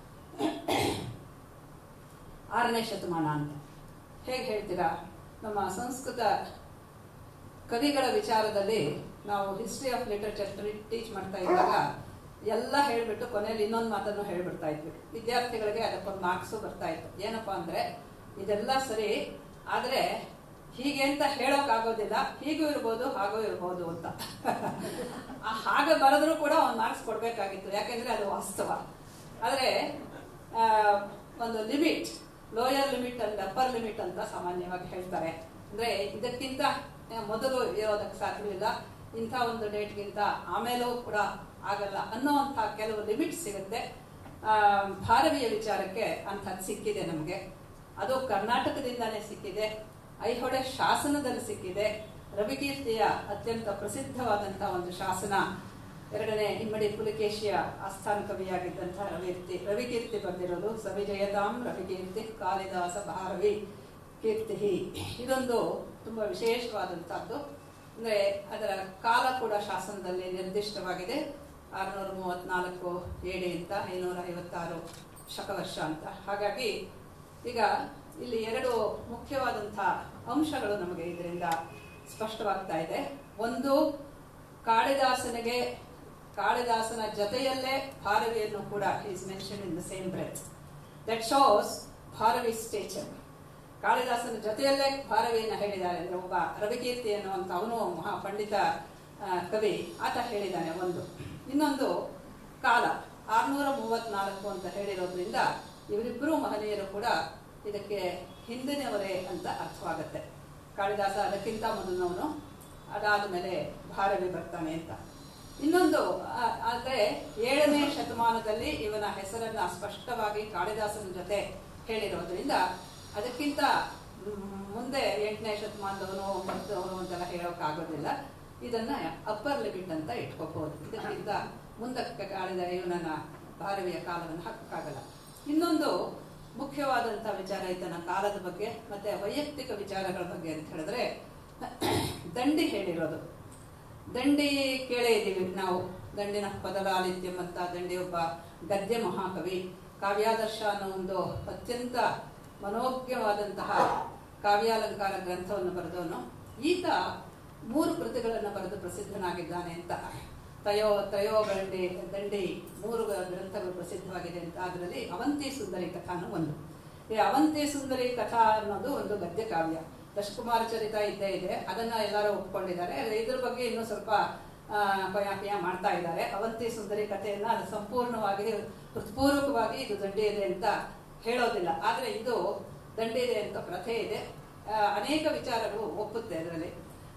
ಆರನೇ ಶತಮಾನ ಅಂತ ಹೇಗೆ ಹೇಳ್ತೀರಾ ನಮ್ಮ ಸಂಸ್ಕೃತ ಕವಿಗಳ ವಿಚಾರದಲ್ಲಿ ನಾವು ಹಿಸ್ಟ್ರಿ ಆಫ್ ಲಿಟರೇಚರ್ ಟೀಚ್ ಮಾಡ್ತಾ ಇದ್ದಾಗ ಎಲ್ಲ ಹೇಳ್ಬಿಟ್ಟು ಕೊನೆಯಲ್ಲಿ ಇನ್ನೊಂದು ಮಾತನ್ನು ಹೇಳ್ಬಿಡ್ತಾ ಇದ್ವಿ ವಿದ್ಯಾರ್ಥಿಗಳಿಗೆ ಅದಕ್ಕೊಂದು ಮಾರ್ಕ್ಸು ಬರ್ತಾ ಇತ್ತು ಏನಪ್ಪಾ ಅಂದ್ರೆ ಇದೆಲ್ಲ ಸರಿ ಆದ್ರೆ ಹೀಗೆ ಅಂತ ಹೇಳೋಕ್ ಆಗೋದಿಲ್ಲ ಹೀಗೂ ಇರ್ಬೋದು ಹಾಗೂ ಇರ್ಬೋದು ಅಂತ ಆ ಹಾಗೆ ಬರೆದ್ರು ಕೂಡ ಒಂದು ಮಾರ್ಕ್ಸ್ ಕೊಡ್ಬೇಕಾಗಿತ್ತು ಯಾಕೆಂದ್ರೆ ಅದು ವಾಸ್ತವ ಆದ್ರೆ ಆ, ಒಂದು limit lower limit and upper limit ಅಂತ ಸಾಮಾನ್ಯವಾಗಿ ಹೇಳ್ತಾರೆ ಅಂದ್ರೆ ಇದಕ್ಕಿಂತ ಮೊದಲು ಇರೋದಕ್ಕೆ ಸಾಧ್ಯವಿಲ್ಲ ಇಂಥ ಒಂದು ಡೇಟ್ಗಿಂತ ಆಮೇಲೂ ಕೂಡ ಆಗಲ್ಲ ಅನ್ನೋವಂಥ ಕೆಲವು ಲಿಮಿಟ್ ಸಿಗುತ್ತೆ ಆ, ಭಾರವಿಯ ವಿಚಾರಕ್ಕೆ ಅಂಥದ್ದು ಸಿಕ್ಕಿದೆ ನಮಗೆ ಅದು ಕರ್ನಾಟಕದಿಂದಾನೇ ಸಿಕ್ಕಿದೆ ಐಹೊಳೆ ಶಾಸನದಲ್ಲಿ ಸಿಕ್ಕಿದೆ ರವಿಕೀರ್ತಿಯ ಅತ್ಯಂತ ಪ್ರಸಿದ್ಧವಾದಂತಹ ಒಂದು ಶಾಸನ ಎರಡನೇ ಇಮ್ಮಡಿ ಪುಲಿಕೇಶಿಯ ಆಸ್ಥಾನ ಕವಿಯಾಗಿದ್ದಂತಹ ರವಿಕೀರ್ತಿ ರವಿಕೀರ್ತಿ ಬಂದಿರೋದು ಸವಿಜಯತಾಂ ರವಿಕೀರ್ತಿ ಕಾಳಿದಾಸ ಭಾರವಿ ಕೀರ್ತಿ ಇದೊಂದು ತುಂಬಾ ವಿಶೇಷವಾದಂತಹದ್ದು ಅಂದ್ರೆ ಅದರ ಕಾಲ ಕೂಡ ಶಾಸನದಲ್ಲಿ ನಿರ್ದಿಷ್ಟವಾಗಿದೆ ಆರುನೂರ ಮೂವತ್ನಾಲ್ಕು ಎಡಿ ಅಂತ ಐನೂರ ಐವತ್ತಾರು ಶಕವರ್ಷ ಅಂತ ಹಾಗಾಗಿ ಈಗ ಇಲ್ಲಿ ಎರಡು ಮುಖ್ಯವಾದಂತಹ ಅಂಶಗಳು ನಮಗೆ ಇದರಿಂದ ಸ್ಪಷ್ಟವಾಗ್ತಾ ಇದೆ ಒಂದು ಕಾಳಿದಾಸನಿಗೆ ಕಾಳಿದಾಸನ ಜೊತೆಯಲ್ಲೇ ಭಾರವಿಯನ್ನು ಕೂಡ is mention in the same breath that shows Bharavi stature ಕಾಳಿದಾಸನ ಜೊತೆಯಲ್ಲೇ ಭಾರವಿಯನ್ನು ಹೇಳಿದ್ದಾರೆ ಅಂದ್ರೆ ಒಬ್ಬ ರವಿಕೀರ್ತಿ ಅನ್ನುವಂಥ ಅವನು ಮಹಾ ಪಂಡಿತ ಆ, ಕವಿ ಆತ ಹೇಳಿದ್ದಾನೆ ಒಂದು ಇನ್ನೊಂದು ಕಾಲ ಆರ್ನೂರ ಮೂವತ್ನಾಲ್ಕು ಅಂತ ಹೇಳಿರೋದ್ರಿಂದ ಇವರಿಬ್ಬರು ಮಹನೀಯರು ಕೂಡ ಇದಕ್ಕೆ ಹಿಂದಿನವರೇ ಅಂತ ಅರ್ಥವಾಗುತ್ತೆ ಕಾಳಿದಾಸ ಅದಕ್ಕಿಂತ ಮೊದಲನವನು ಅದಾದ ಮೇಲೆ ಭಾರವಿ ಬರ್ತಾನೆ ಅಂತ ಇನ್ನೊಂದು ಆ- ಆದ್ರೆ ಏಳನೇ ಶತಮಾನದಲ್ಲಿ ಇವನ ಹೆಸರನ್ನ ಸ್ಪಷ್ಟವಾಗಿ ಕಾಳಿದಾಸನ ಜೊತೆ ಹೇಳಿರೋದ್ರಿಂದ ಅದಕ್ಕಿಂತ ಮ್, ಮುಂದೆ ಎಂಟನೇ ಶತಮಾನದವನು ಒಂಬತ್ತವನು ಅಂತೆಲ್ಲ ಹೇಳೋಕ್ಕಾಗೋದಿಲ್ಲ ಇದನ್ನ ಅಪ್ಪರ್ ಲಿಮಿಟ್ ಅಂತ ಇಟ್ಕೋಬಹುದು ಇದಕ್ಕಿಂತ ಮುಂದಕ್ಕೆ ಕಾಳಿದ ಇವನನ್ನ ಭಾರವಿಯ ಕಾಲವನ್ನು ಹಾಕಕ್ಕಾಗಲ್ಲ ಇನ್ನೊಂದು ಮುಖ್ಯವಾದಂತ ವಿಚಾರ ಈತನ ಕಾಲದ ಬಗ್ಗೆ ಮತ್ತೆ ವೈಯಕ್ತಿಕ ವಿಚಾರಗಳ ಬಗ್ಗೆ ಅಂತ ಹೇಳಿದ್ರೆ ದಂಡಿ ಹೇಳಿರೋದು ದಂಡಿ ಕೇಳೇ ಇದ್ದೀವಿ ನಾವು ದಂಡಿನ ಪದಲಾಲಿತ್ಯಂ ಅಂತ ದಂಡಿ ಒಬ್ಬ ಗದ್ಯ ಮಹಾಕವಿ ಕಾವ್ಯಾದರ್ಶ ಅನ್ನೋ ಒಂದು ಅತ್ಯಂತ ಮನೋಜ್ಞವಾದಂತಹ ಕಾವ್ಯಾಲಂಕಾರ ಗ್ರಂಥವನ್ನು ಬರೆದವನು ಈತ ಮೂರು ಕೃತಿಗಳನ್ನು ಬರೆದು ಪ್ರಸಿದ್ಧನಾಗಿದ್ದಾನೆ ಅಂತ ತಯೋ ತಯೋ ದಂಡಿ ದಂಡಿ ಮೂರು ಗ್ರಂಥಗಳು ಪ್ರಸಿದ್ಧವಾಗಿದೆ ಅಂತ ಅದರಲ್ಲಿ ಅವಂತಿ ಸುಂದರಿ ಕಥಾನು ಒಂದು ಈ ಅವಂತಿ ಸುಂದರಿ ಕಥಾ ಅನ್ನೋದು ಒಂದು ಗದ್ಯ ಕಾವ್ಯ ದಶಕುಮಾರ ಚರಿತ ಇದ್ದೇ ಇದೆ ಅದನ್ನ ಎಲ್ಲರೂ ಒಪ್ಕೊಂಡಿದ್ದಾರೆ ಆದ್ರೆ ಇದ್ರ ಬಗ್ಗೆ ಇನ್ನೂ ಸ್ವಲ್ಪ ಆ, ಕೊಯಾಪಿಯ ಮಾಡ್ತಾ ಇದ್ದಾರೆ ಅವಂತಿ ಸುಂದರಿ ಕಥೆಯನ್ನ ಅದು ಸಂಪೂರ್ಣವಾಗಿ ಹೃತ್ಪೂರ್ವಕವಾಗಿ ಇದು ದಂಡಿ ಇದೆ ಅಂತ ಹೇಳೋದಿಲ್ಲ ಆದ್ರೆ ಇದು ದಂಡಿ ಇದೆ ಅಂತ ಪ್ರಥೆ ಇದೆ ಆ, ಅನೇಕ ವಿಚಾರಗಳು ಒಪ್ಪುತ್ತೆ ಅದರಲ್ಲಿ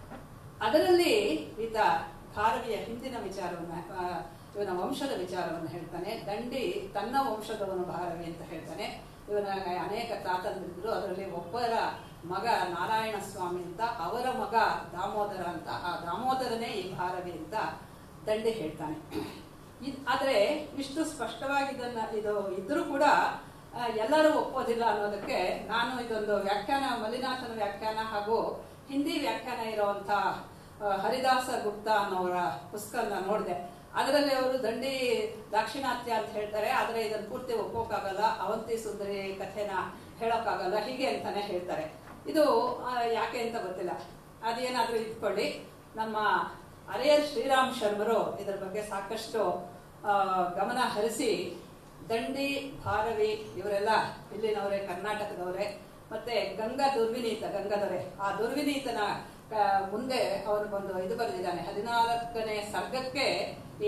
ಅದರಲ್ಲಿ ಈತ ಭಾರವಿಯ ಹಿಂದಿನ ವಿಚಾರವನ್ನ ಆ, ಇವನ ವಂಶದ ವಿಚಾರವನ್ನು ಹೇಳ್ತಾನೆ ದಂಡಿ ತನ್ನ ವಂಶದವನು ಭಾರವಿ ಅಂತ ಹೇಳ್ತಾನೆ ಇವನ ಅನೇಕ ತಾತಂದಿದ್ರು ಅದರಲ್ಲಿ ಒಬ್ಬರ ಮಗ ನಾರಾಯಣ ಸ್ವಾಮಿ ಅಂತ ಅವರ ಮಗ ದಾಮೋದರ ಅಂತ ಆ ದಾಮೋದರನೇ ಈ ಭಾರವಿ ಅಂತ ದಂಡಿ ಹೇಳ್ತಾನೆ ಇದ್- ಆದ್ರೆ ಇಷ್ಟು ಸ್ಪಷ್ಟವಾಗಿ ಇದನ್ನ ಇದು ಇದ್ರೂ ಕೂಡ ಆ, ಎಲ್ಲರೂ ಒಪ್ಪೋದಿಲ್ಲ ಅನ್ನೋದಕ್ಕೆ ನಾನು ಇದೊಂದು ವ್ಯಾಖ್ಯಾನ ಮಲ್ಲಿನಾಥನ ವ್ಯಾಖ್ಯಾನ ಹಾಗೂ ಹಿಂದಿ ವ್ಯಾಖ್ಯಾನ ಇರುವಂತ ಆ, ಹರಿದಾಸ ಗುಪ್ತಾ ಅನ್ನೋರ ಪುಸ್ತಕನ ನೋಡಿದೆ ಅದರಲ್ಲಿ ಅವರು ದಂಡಿ ದಾಕ್ಷಿಣಾತ್ಯ ಅಂತ ಹೇಳ್ತಾರೆ ಆದ್ರೆ ಇದನ್ನ ಪೂರ್ತಿ ಒಪ್ಪೋಕ್ಕಾಗಲ್ಲ ಅವಂತಿ ಸುಂದರಿ ಕಥೆನ ಹೇಳೋಕ್ಕಾಗಲ್ಲ ಹೀಗೆ ಅಂತಾನೆ ಹೇಳ್ತಾರೆ ಇದು ಆ, ಯಾಕೆ ಅಂತ ಗೊತ್ತಿಲ್ಲ ಅದೇನಾದ್ರೂ ಇಟ್ಕೊಳ್ಳಿ ನಮ್ಮ ಅರೆಯರ್ ಶ್ರೀರಾಮ್ ಶರ್ಮರು ಇದರ ಬಗ್ಗೆ ಸಾಕಷ್ಟು ಆ, ಗಮನ ಹರಿಸಿ ದಂಡಿ ಭಾರವಿ ಇವರೆಲ್ಲ ಇಲ್ಲಿನವರೇ ಕರ್ನಾಟಕದವರೇ ಮತ್ತೆ ಗಂಗಾ ದುರ್ವಿನೀತ ಗಂಗಾದೊರೆ ಆ ದುರ್ವಿನೀತನ ಆ, ಮುಂದೆ ಅವನಿಗೊಂದು ಇದು ಬರೆದಿದ್ದಾನೆ ಹದಿನಾಲ್ಕನೇ ಸರ್ಗಕ್ಕೆ ಈ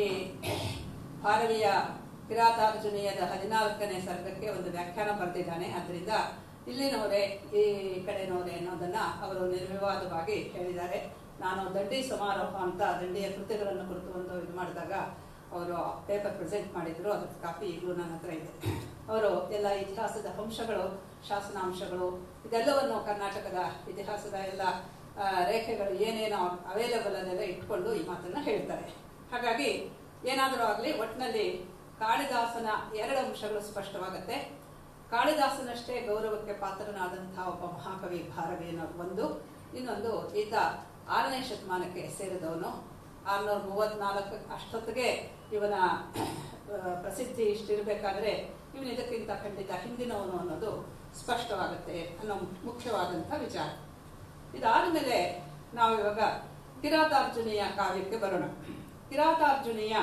ಭಾರವಿಯ ಕಿರಾತಾರ್ಜುನೀಯದ ಹದಿನಾಲ್ಕನೇ ಸರ್ಗಕ್ಕೆ ಒಂದು ವ್ಯಾಖ್ಯಾನ ಬರೆದಿದ್ದಾನೆ ಅದರಿಂದ ಇಲ್ಲಿನವರೇ ಈ ಕಡೆನವರೇ ಅನ್ನೋದನ್ನ ಅವರು ನಿರ್ವಿವಾದವಾಗಿ ಹೇಳಿದ್ದಾರೆ ನಾನು ದಂಡಿ ಸಮಾರೋಹ ಅಂತ ದಂಡಿಯ ಕೃತಿಗಳನ್ನು ಕುರಿತು ಒಂದು ಇದು ಮಾಡಿದಾಗ ಅವರು ಪೇಪರ್ ಪ್ರೆಸೆಂಟ್ ಮಾಡಿದ್ರು ಅದ್ರ ಕಾಪಿ ಈಗಲೂ ನನ್ನ ಹತ್ರ ಇದೆ ಅವರು ಎಲ್ಲ ಇತಿಹಾಸದ ಅಂಶಗಳು ಶಾಸನಾಂಶಗಳು ಇದೆಲ್ಲವನ್ನು ಕರ್ನಾಟಕದ ಇತಿಹಾಸದ ಎಲ್ಲ ಆ, ರೇಖೆಗಳು ಏನೇನೋ ಅವೈಲೇಬಲ್ ಅದೆಲ್ಲ ಇಟ್ಕೊಂಡು ಈ ಮಾತನ್ನ ಹೇಳ್ತಾರೆ ಹಾಗಾಗಿ ಏನಾದರೂ ಆಗಲಿ ಒಟ್ಟಿನಲ್ಲಿ ಕಾಳಿದಾಸನ ಎರಡು ಅಂಶಗಳು ಸ್ಪಷ್ಟವಾಗುತ್ತೆ ಕಾಳಿದಾಸನಷ್ಟೇ ಗೌರವಕ್ಕೆ ಪಾತ್ರನಾದಂತಹ ಒಬ್ಬ ಮಹಾಕವಿ ಭಾರವಿ ಅನ್ನೋದು ಒಂದು ಇನ್ನೊಂದು ಈತ ಆರನೇ ಶತಮಾನಕ್ಕೆ ಸೇರಿದವನು ಆರ್ನೂರ ಮೂವತ್ನಾಲ್ಕು ಅಷ್ಟೊತ್ತಿಗೆ ಇವನ ಆ, ಪ್ರಸಿದ್ಧಿ ಇಷ್ಟಿರಬೇಕಾದ್ರೆ ಇವನು ಇದಕ್ಕಿಂತ ಖಂಡಿತ ಹಿಂದಿನವನು ಅನ್ನೋದು ಸ್ಪಷ್ಟವಾಗುತ್ತೆ ಅನ್ನೋ ಮುಖ್ಯವಾದಂಥ ವಿಚಾರ ಇದಾದ ಮೇಲೆ ನಾವು ಇವಾಗ ಕಿರಾತಾರ್ಜುನಿಯ ಕಾವ್ಯಕ್ಕೆ ಬರೋಣ ಕಿರಾತಾರ್ಜುನಿಯ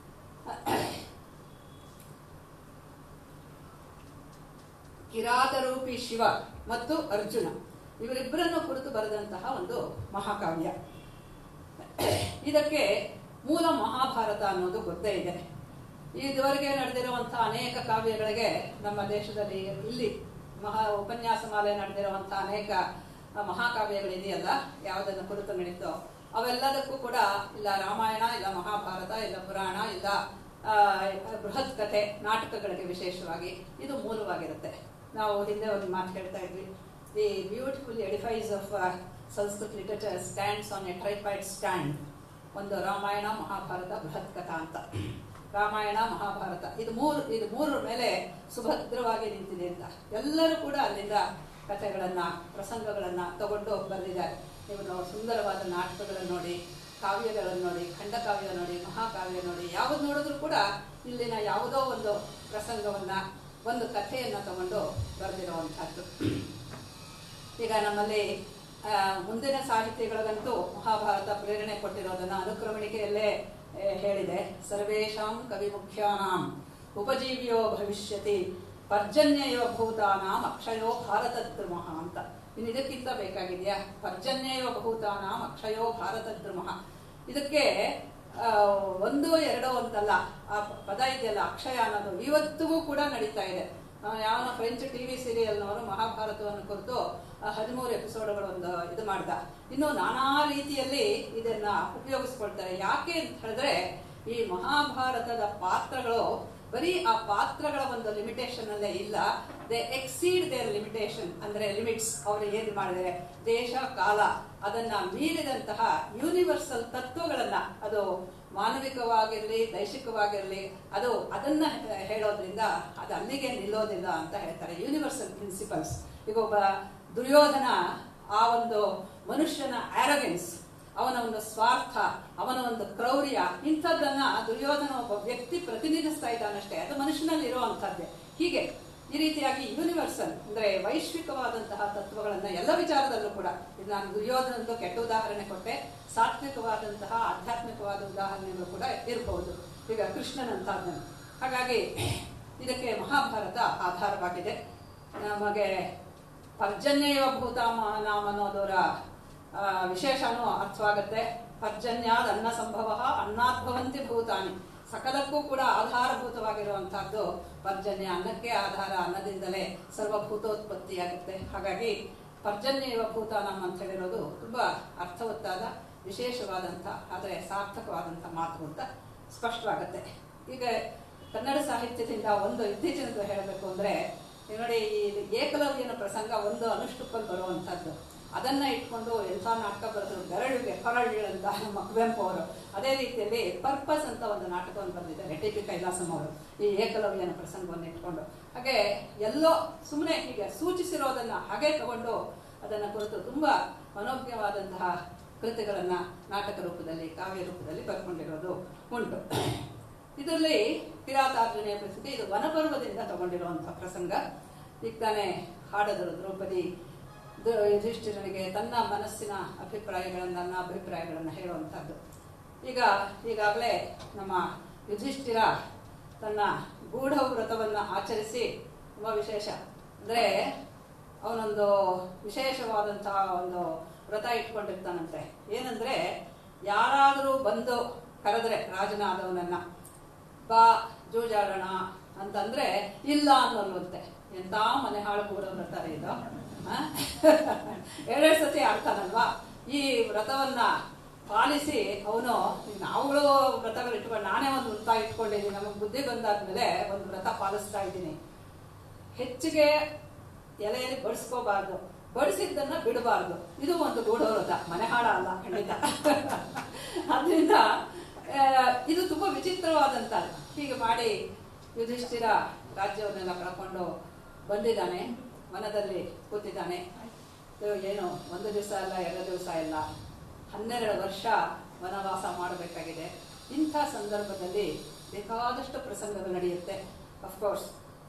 ಕಿರಾತರೂಪಿ ಶಿವ ಮತ್ತು ಅರ್ಜುನ ಇವರಿಬ್ಬರನ್ನು ಕುರಿತು ಬರೆದಂತಹ ಒಂದು ಮಹಾಕಾವ್ಯ ಇದಕ್ಕೆ ಮೂಲ ಮಹಾಭಾರತ ಅನ್ನೋದು ಗೊತ್ತೇ ಇದೆ ಇದುವರೆಗೆ ನಡೆದಿರುವಂತಹ ಅನೇಕ ಕಾವ್ಯಗಳಿಗೆ ನಮ್ಮ ದೇಶದಲ್ಲಿ ಇಲ್ಲಿ ಮಹಾ ಉಪನ್ಯಾಸ ಮಾಲೆ ನಡೆದಿರುವಂತಹ ಅನೇಕ ಆ, ಮಹಾಕಾವ್ಯಗಳಿದೆಯಲ್ಲ ಯಾವುದನ್ನು ಕುರಿತು ನಡೀತೋ ಅವೆಲ್ಲದಕ್ಕೂ ಕೂಡ ಇಲ್ಲ ರಾಮಾಯಣ ಇಲ್ಲ ಮಹಾಭಾರತ ಇಲ್ಲ ಪುರಾಣ ಇಲ್ಲ ಆ, ಬೃಹತ್ ಕಥೆ ನಾಟಕಗಳಿಗೆ ವಿಶೇಷವಾಗಿ ಇದು ಮೂಲವಾಗಿರುತ್ತೆ ನಾವು ಹಿಂದೆ ಒಂದು ಮಾತು ಹೇಳ್ತಾ ಇದ್ವಿ the beautiful edifice of Sanskrit literature stands on a tripod stand ಒಂದು ರಾಮಾಯಣ ಮಹಾಭಾರತ ಬೃಹತ್ ಕಥಾ ಅಂತ ರಾಮಾಯಣ ಮಹಾಭಾರತ ಇದು ಮೂರು ಇದು ಮೂರರ ಮೇಲೆ ಸುಭದ್ರವಾಗಿ ನಿಂತಿದೆ ಅಂತ ಎಲ್ಲರೂ ಕೂಡ ಅಲ್ಲಿಂದ ಕಥೆಗಳನ್ನ ಪ್ರಸಂಗಗಳನ್ನ ತಗೊಂಡು ಬರೆದಿದ್ದಾರೆ ಇವನು ಸುಂದರವಾದ ನಾಟಕಗಳನ್ನು ನೋಡಿ ಕಾವ್ಯಗಳನ್ನು ನೋಡಿ ಖಂಡಕಾವ್ಯ ನೋಡಿ ಮಹಾಕಾವ್ಯ ನೋಡಿ ಯಾವ್ದು ನೋಡಿದ್ರು ಕೂಡ ಇಲ್ಲಿನ ಯಾವುದೋ ಒಂದು ಪ್ರಸಂಗವನ್ನ ಒಂದು ಕಥೆಯನ್ನ ತಗೊಂಡು ಬರೆದಿರುವಂತಹದ್ದು ಈಗ ನಮ್ಮಲ್ಲಿ ಆ, ಮುಂದಿನ ಸಾಹಿತ್ಯಗಳಿಗಂತೂ ಮಹಾಭಾರತ ಪ್ರೇರಣೆ ಕೊಟ್ಟಿರೋದನ್ನ ಅನುಕ್ರಮಣಿಕೆಯಲ್ಲೇ ಆ, ಹೇಳಿದೆ ಸರ್ವೇಷಾಂ ಕವಿ ಮುಖ್ಯಾನಾಂ ಉಪಜೀವಿಯೋ ಭವಿಷ್ಯತಿ ಪರ್ಜನ್ಯಯೋ ಭೂತಾನಾಂ ಅಕ್ಷಯೋ ಭಾರತ ದ್ರುಮಃ ಅಂತ ಇನ್ನು ಇದಕ್ಕಿಂತ ಬೇಕಾಗಿದೆಯಾ ಪರ್ಜನ್ಯಯೋ ಭೂತಾನಾಂ ಅಕ್ಷಯೋ ಭಾರತ ದ್ರುಮಃ ಇದಕ್ಕೆ ಆ, ಒಂದು ಎರಡೋ ಅಂತಲ್ಲ ಆ ಪದ ಇದೆಯಲ್ಲ ಅಕ್ಷಯ ಅನ್ನೋದು ಇವತ್ತಿಗೂ ಕೂಡ ನಡೀತಾ ಇದೆ ಆ, ಯಾವನ ಫ್ರೆಂಚ್ ಟಿವಿ ಸೀರಿಯಲ್ನವರು ಮಹಾಭಾರತವನ್ನು ಕುರಿತು ಹದಿಮೂರು ಎಪಿಸೋಡ್ಗಳು ಒಂದು ಇದು ಮಾಡ್ದ ಇನ್ನು ನಾನಾ ರೀತಿಯಲ್ಲಿ ಇದನ್ನ ಉಪಯೋಗಿಸ್ಕೊಳ್ತಾರೆ ಯಾಕೆ ಅಂತ ಹೇಳಿದ್ರೆ ಈ ಮಹಾಭಾರತದ ಪಾತ್ರಗಳು ಬರೀ ಆ ಪಾತ್ರಗಳ ಒಂದು ಲಿಮಿಟೇಷನ್ ಅಲ್ಲೇ ಇಲ್ಲ ದೇ ಎಕ್ಸೀಡ್ ದೇರ್ ಲಿಮಿಟೇಷನ್ ಅಂದ್ರೆ ಲಿಮಿಟ್ಸ್ ಅವರು ಏನ್ ಮಾಡಿದರೆ ದೇಶ ಕಾಲ ಅದನ್ನ ಮೀರಿದಂತಹ ಯೂನಿವರ್ಸಲ್ ತತ್ವಗಳನ್ನ ಅದು ಮಾನವಿಕವಾಗಿರ್ಲಿ ದೈಶಿಕವಾಗಿರ್ಲಿ ಅದು ಅದನ್ನ ಹೇಳೋದ್ರಿಂದ ಅದು ಅಲ್ಲಿಗೆ ನಿಲ್ಲೋದಿಲ್ಲ ಅಂತ ಹೇಳ್ತಾರೆ ಯೂನಿವರ್ಸಲ್ ಪ್ರಿನ್ಸಿಪಲ್ಸ್ ಈಗ ಒಬ್ಬ ದುರ್ಯೋಧನ ಆ ಒಂದು ಮನುಷ್ಯನ ಆರೋಗೆನ್ಸ್ ಅವನ ಒಂದು ಸ್ವಾರ್ಥ ಅವನ ಒಂದು ಕ್ರೌರ್ಯ ಇಂಥದ್ದನ್ನ ದುರ್ಯೋಧನ ಒಬ್ಬ ವ್ಯಕ್ತಿ ಪ್ರತಿನಿಧಿಸ್ತಾ ಇದ್ದಾನಷ್ಟೇ ಅದು ಮನುಷ್ಯನಲ್ಲಿ ಇರುವಂತಹದ್ದೇ ಹೀಗೆ ಈ ರೀತಿಯಾಗಿ ಯೂನಿವರ್ಸಲ್ ಅಂದ್ರೆ ವೈಶ್ವಿಕವಾದಂತಹ ತತ್ವಗಳನ್ನ ಎಲ್ಲ ವಿಚಾರದಲ್ಲೂ ಕೂಡ ಇದು ನಾನು ದುರ್ಯೋಧನದ್ದು ಕೆಟ್ಟ ಉದಾಹರಣೆ ಕೊಟ್ಟೆ ಸಾತ್ವಿಕವಾದಂತಹ ಆಧ್ಯಾತ್ಮಿಕವಾದ ಉದಾಹರಣೆಗಳು ಕೂಡ ಇರಬಹುದು ಈಗ ಕೃಷ್ಣನಂತಹದ್ದನ್ನು ಹಾಗಾಗಿ ಇದಕ್ಕೆ ಮಹಾಭಾರತ ಆಧಾರವಾಗಿದೆ ನಮಗೆ ಪರ್ಜನ್ಯವ ಭೂತಾಮ ನಾಮ ಅನ್ನೋದರ ಆ, ವಿಶೇಷನೂ ಅರ್ಥವಾಗುತ್ತೆ ಪರ್ಜನ್ಯಾದ ಅನ್ನ ಸಂಭವ ಅನ್ನಾದ್ಭವಂತಿ ಭೂತಾನಿ ಸಕಲಕ್ಕೂ ಕೂಡ ಆಧಾರಭೂತವಾಗಿರುವಂತಹದ್ದು ಪರ್ಜನ್ಯ ಅನ್ನಕ್ಕೆ ಆಧಾರ ಅನ್ನದಿಂದಲೇ ಸರ್ವಭೂತೋತ್ಪತ್ತಿಯಾಗುತ್ತೆ ಹಾಗಾಗಿ ಪರ್ಜನ್ಯ ಇವ ಭೂತಾನಂ ಅಂತ ಹೇಳಿರೋದು ತುಂಬಾ ಅರ್ಥವತ್ತಾದ ವಿಶೇಷವಾದಂಥ ಆದರೆ ಸಾರ್ಥಕವಾದಂಥ ಮಾತು ಅಂತ ಸ್ಪಷ್ಟವಾಗುತ್ತೆ ಈಗ ಕನ್ನಡ ಸಾಹಿತ್ಯದಿಂದ ಒಂದು ಇತ್ತೀಚಿನದು ಹೇಳಬೇಕು ಅಂದ್ರೆ ಈಗ ನೋಡಿ ಈ ಏಕಲವ್ಯನ ಪ್ರಸಂಗ ಒಂದು ಅನುಷ್ಠುಪ್ಪಲ್ಲಿ ಬರುವಂತಹದ್ದು ಅದನ್ನ ಇಟ್ಕೊಂಡು ಎಂಥ ನಾಟಕ ಬರೆದ್ರು ಗರಳಿಗೆ ಹೊರಳಿಗಳಂತ ನಮ್ಮ ಕುವೆಂಪು ಅವರು ಅದೇ ರೀತಿಯಲ್ಲಿ ಪರ್ಪಸ್ ಅಂತ ಒಂದು ನಾಟಕವನ್ನು ಬರೆದಿದ್ದಾರೆ ಟಿ ಪಿ ಕೈಲಾಸಂ ಅವರು ಈ ಏಕಲವ್ಯನ ಪ್ರಸಂಗವನ್ನು ಇಟ್ಕೊಂಡು ಹಾಗೆ ಎಲ್ಲೋ ಸುಮ್ಮನೆ ಹೀಗೆ ಸೂಚಿಸಿರೋದನ್ನ ಹಾಗೆ ತಗೊಂಡು ಅದನ್ನ ಕುರಿತು ತುಂಬಾ ಮನೋಜ್ಞವಾದಂತಹ ಕೃತಿಗಳನ್ನ ನಾಟಕ ರೂಪದಲ್ಲಿ ಕಾವ್ಯ ರೂಪದಲ್ಲಿ ಬರ್ಕೊಂಡಿರೋದು ಉಂಟು ಇದರಲ್ಲಿ ಕಿರಾತಾರ್ಜುನೆಯ ಪ್ರಸಂಗ ಇದು ವನಪರ್ವದಿಂದ ತಗೊಂಡಿರುವಂತಹ ಪ್ರಸಂಗ ಈಗ ತಾನೇ ಹಾಡದರು ದ್ರೌಪದಿ ದ- ಯುಧಿಷ್ಠಿರನಿಗೆ ತನ್ನ ಮನಸ್ಸಿನ ಅಭಿಪ್ರಾಯಗಳನ್ನ ನನ್ನ ಅಭಿಪ್ರಾಯಗಳನ್ನ ಹೇಳುವಂತಹದ್ದು ಈಗ ಈಗಾಗಲೇ ನಮ್ಮ ಯುಧಿಷ್ಠಿರ ತನ್ನ ಗೂಢ ವ್ರತವನ್ನ ಆಚರಿಸಿ ತುಂಬಾ ವಿಶೇಷ ಅಂದ್ರೆ ಅವನೊಂದು ವಿಶೇಷವಾದಂತಹ ಒಂದು ವ್ರತ ಇಟ್ಕೊಂಡಿರ್ತಾನಂತೆ ಏನಂದ್ರೆ ಯಾರಾದರೂ ಬಂದು ಕರೆದ್ರೆ ರಾಜನಾದವನನ್ನ ಬಾ ಜೂಜಾಡೋಣ ಅಂತಂದ್ರೆ ಇಲ್ಲ ಅನ್ನೋಲ್ವಂತೆ ಎಂತ ಮನೆ ಹಾಳು ಕೂಡ ವ್ರತ ರೀ ಇದು ಆ? ಎರಡೆರಡು ಸತಿ ಆಡ್ತಾನಲ್ವಾ ಈ ವ್ರತವನ್ನ ಪಾಲಿಸಿ ಅವನು ನಾವುಗಳು ವ್ರತಗಳು ಇಟ್ಕೊಂಡು ನಾನೇ ಒಂದು ವ್ರತ ಇಟ್ಕೊಂಡಿದ್ದೀನಿ ನಮಗೆ ಬುದ್ಧಿ ಬಂದಾದ್ಮೇಲೆ ಒಂದು ವ್ರತ ಪಾಲಿಸ್ತಾ ಇದ್ದೀನಿ ಹೆಚ್ಚಿಗೆ ಎಲೆಯಲ್ಲಿ ಬಡಿಸ್ಕೋಬಾರ್ದು ಬಡಿಸಿದ್ದನ್ನ ಬಿಡಬಾರ್ದು ಇದು ಒಂದು ಗೂಢವ್ರತ ಮನೆ ಹಾಡ ಅಲ್ಲ ಖಂಡಿತ ಅದರಿಂದ ಇದು ತುಂಬಾ ವಿಚಿತ್ರವಾದಂತ ಹೀಗೆ ಮಾಡಿ ಯುಧಿಷ್ಠಿರ ರಾಜ್ಯವನ್ನೆಲ್ಲ ಕಳ್ಕೊಂಡು ಬಂದಿದ್ದಾನೆ ಮನದಲ್ಲಿ ಕೂತಿದ್ದಾನೆ ಇದು ಏನು ಒಂದು ದಿವಸ ಅಲ್ಲ ಎರಡು ದಿವಸ ಇಲ್ಲ ಹನ್ನೆರಡು ವರ್ಷ ವನವಾಸ ಮಾಡಬೇಕಾಗಿದೆ ಇಂಥ ಸಂದರ್ಭದಲ್ಲಿ ಬೇಕಾದಷ್ಟು ಪ್ರಸಂಗಗಳು ನಡೆಯುತ್ತೆ ಅಫ್ಕೋರ್ಸ್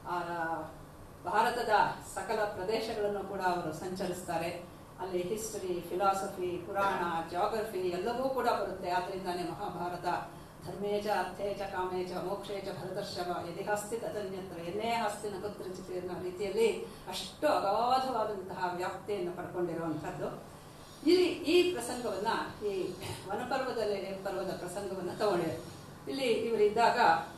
ಭಾರತದ ಸಕಲ ಪ್ರದೇಶಗಳನ್ನು ಕೂಡ ಅವರು ಸಂಚರಿಸ್ತಾರೆ ಅಲ್ಲಿ ಹಿಸ್ಟರಿ ಫಿಲಾಸಫಿ ಪುರಾಣ ಜಾಗ್ರಫಿ ಎಲ್ಲವೂ ಕೂಡ ಬರುತ್ತೆ ಆದ್ರಿಂದಾನೇ ಮಹಾಭಾರತ ಧರ್ಮೇಚ ಅರ್ಥೇಚ ಕಾಮೇಚ ಮೋಕ್ಷೇಚ ಭರತರ್ಷಭ ಯದಿಹಾಸ್ತಿ ತದನ್ಯತ್ರ ಎನ್ನೇ ಹಾಸ್ತಿನ ಕುತ್ರಚಿತಿ ಅನ್ನೋ ರೀತಿಯಲ್ಲಿ ಅಷ್ಟು ಅಗಾಧವಾದಂತಹ ವ್ಯಾಪ್ತಿಯನ್ನು ಪಡ್ಕೊಂಡಿರುವಂಥದ್ದು ಇಲ್ಲಿ ಈ ಪ್ರಸಂಗವನ್ನ ಈ ವನಪರ್ವದಲ್ಲಿ ಪರ್ವದ ಪ್ರಸಂಗವನ್ನ ತಗೊಂಡಿದೆ ಇಲ್ಲಿ ಇವರಿದ್ದಾಗ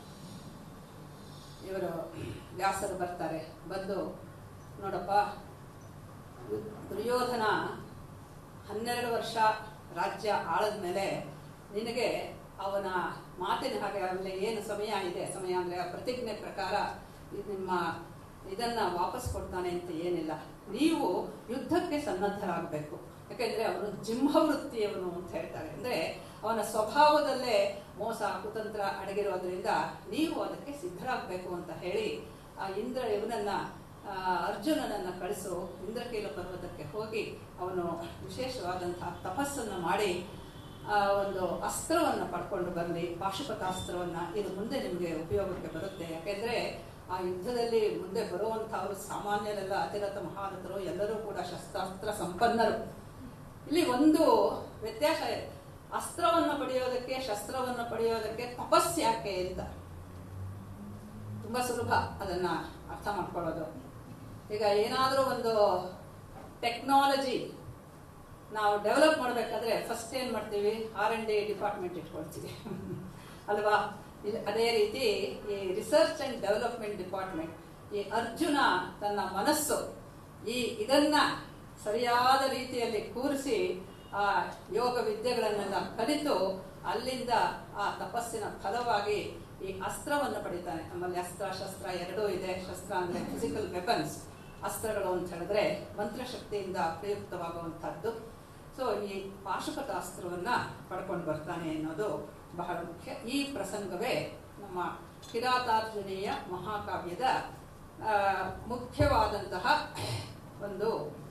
ಇವರು ವ್ಯಾಸರು ಬರ್ತಾರೆ ಬಂದು ನೋಡಪ್ಪ ದುರ್ಯೋಧನ ಹನ್ನೆರಡು ವರ್ಷ ರಾಜ್ಯ ಆಳದ ಮೇಲೆ ನಿನಗೆ ಅವನ ಮಾತಿನ ಹಾಗೆ ಆಮೇಲೆ ಏನು ಸಮಯ ಇದೆ ಸಮಯ ಅಂದ್ರೆ ಆ ಪ್ರತಿಜ್ಞೆ ಪ್ರಕಾರ ಇದು ನಿಮ್ಮ ಇದನ್ನ ವಾಪಸ್ ಕೊಡ್ತಾನೆ ಅಂತ ಏನಿಲ್ಲ ನೀವು ಯುದ್ಧಕ್ಕೆ ಸನ್ನದ್ಧರಾಗಬೇಕು ಯಾಕೆಂದ್ರೆ ಅವನು ಜಿಂಹವೃತ್ತಿಯವನು ಅಂತ ಹೇಳ್ತಾರೆ ಅಂದ್ರೆ ಅವನ ಸ್ವಭಾವದಲ್ಲೇ ಮೋಸ ಕುತಂತ್ರ ಅಡಗಿರೋದ್ರಿಂದ ನೀವು ಅದಕ್ಕೆ ಸಿದ್ಧರಾಗಬೇಕು ಅಂತ ಹೇಳಿ ಆ ಇಂದ್ರ ಇವನನ್ನ ಆ, ಅರ್ಜುನನನ್ನ ಕಳಿಸು ಇಂದ್ರಕೀಲ ಪರ್ವತಕ್ಕೆ ಹೋಗಿ ಅವನು ವಿಶೇಷವಾದಂತಹ ತಪಸ್ಸನ್ನು ಮಾಡಿ ಆ ಒಂದು ಅಸ್ತ್ರವನ್ನ ಪಡ್ಕೊಂಡು ಬರಲಿ ಪಾಶುಪತಾಸ್ತ್ರವನ್ನ ಇದು ಮುಂದೆ ನಿಮಗೆ ಉಪಯೋಗಕ್ಕೆ ಬರುತ್ತೆ ಯಾಕೆಂದ್ರೆ ಆ ಯುದ್ಧದಲ್ಲಿ ಮುಂದೆ ಬರುವಂತಹವರು ಸಾಮಾನ್ಯರೆಲ್ಲ ಅತಿರಥ ಮಹಾರಥರು ಎಲ್ಲರೂ ಕೂಡ ಶಸ್ತ್ರಾಸ್ತ್ರ ಸಂಪನ್ನರು ಇಲ್ಲಿ ಒಂದು ವ್ಯತ್ಯಾಸ ಇದೆ ಅಸ್ತ್ರವನ್ನು ಪಡೆಯೋದಕ್ಕೆ ಶಸ್ತ್ರವನ್ನು ಪಡೆಯೋದಕ್ಕೆ ತಪಸ್ ಯಾಕೆ ಅಂತ ತುಂಬಾ ಸುಲಭ ಅದನ್ನ ಅರ್ಥ ಮಾಡ್ಕೊಳ್ಳೋದು ಈಗ ಏನಾದರೂ ಒಂದು ಟೆಕ್ನಾಲಜಿ ನಾವು ಡೆವಲಪ್ ಮಾಡಬೇಕಾದ್ರೆ ಫಸ್ಟ್ ಏನ್ ಮಾಡ್ತೀವಿ ಆರ್ ಎನ್ ಡಿ ಡಿಪಾರ್ಟ್ಮೆಂಟ್ ಇಟ್ಕೊಳ್ತೀವಿ ಅಲ್ವಾ ಇದು ಅದೇ ರೀತಿ ಈ ರಿಸರ್ಚ್ ಅಂಡ್ ಡೆವಲಪ್ಮೆಂಟ್ ಡಿಪಾರ್ಟ್ಮೆಂಟ್ ಈ ಅರ್ಜುನ ತನ್ನ ಮನಸ್ಸು ಈ ಇದನ್ನ ಸರಿಯಾದ ರೀತಿಯಲ್ಲಿ ಕೂರಿಸಿ ಆ ಯೋಗ ವಿದ್ಯೆಗಳನ್ನೆಲ್ಲ ಕಲಿತು ಅಲ್ಲಿಂದ ಆ ತಪಸ್ಸಿನ ಫಲವಾಗಿ ಈ ಅಸ್ತ್ರವನ್ನು ಪಡಿತಾನೆ ನಮ್ಮಲ್ಲಿ ಅಸ್ತ್ರ ಶಸ್ತ್ರ ಎರಡೂ ಇದೆ ಶಸ್ತ್ರ ಅಂದ್ರೆ ಫಿಸಿಕಲ್ ವೆಪನ್ಸ್ ಅಸ್ತ್ರಗಳು ಅಂತ ಹೇಳಿದ್ರೆ ಮಂತ್ರಶಕ್ತಿಯಿಂದ ಪ್ರಯುಕ್ತವಾಗುವಂತಹದ್ದು ಸೊ ಈ ಪಾಶುಪತ ಅಸ್ತ್ರವನ್ನ ಪಡ್ಕೊಂಡು ಬರ್ತಾನೆ ಅನ್ನೋದು ಬಹಳ ಮುಖ್ಯ ಈ ಪ್ರಸಂಗವೇ ನಮ್ಮ ಕಿರಾತಾರ್ಜುನೀಯ ಮಹಾಕಾವ್ಯದ ಆ, ಮುಖ್ಯವಾದಂತಹ ಒಂದು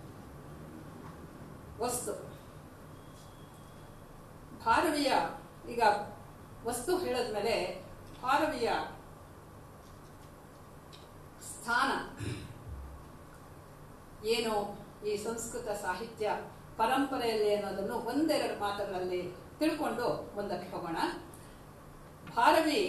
ವಸ್ತು ಭಾರವಿಯ ಈಗ ವಸ್ತು ಹೇಳಿದ್ಮೇಲೆ ಭಾರವಿಯ ಸ್ಥಾನ ಏನು ಈ ಸಂಸ್ಕೃತ ಸಾಹಿತ್ಯ ಪರಂಪರೆಯಲ್ಲಿ ಅನ್ನೋದನ್ನು ಒಂದೆರಡು ಮಾತುಗಳಲ್ಲಿ ತಿಳ್ಕೊಂಡು ಮುಂದಕ್ಕೆ ಹೋಗೋಣ ಭಾರವಿ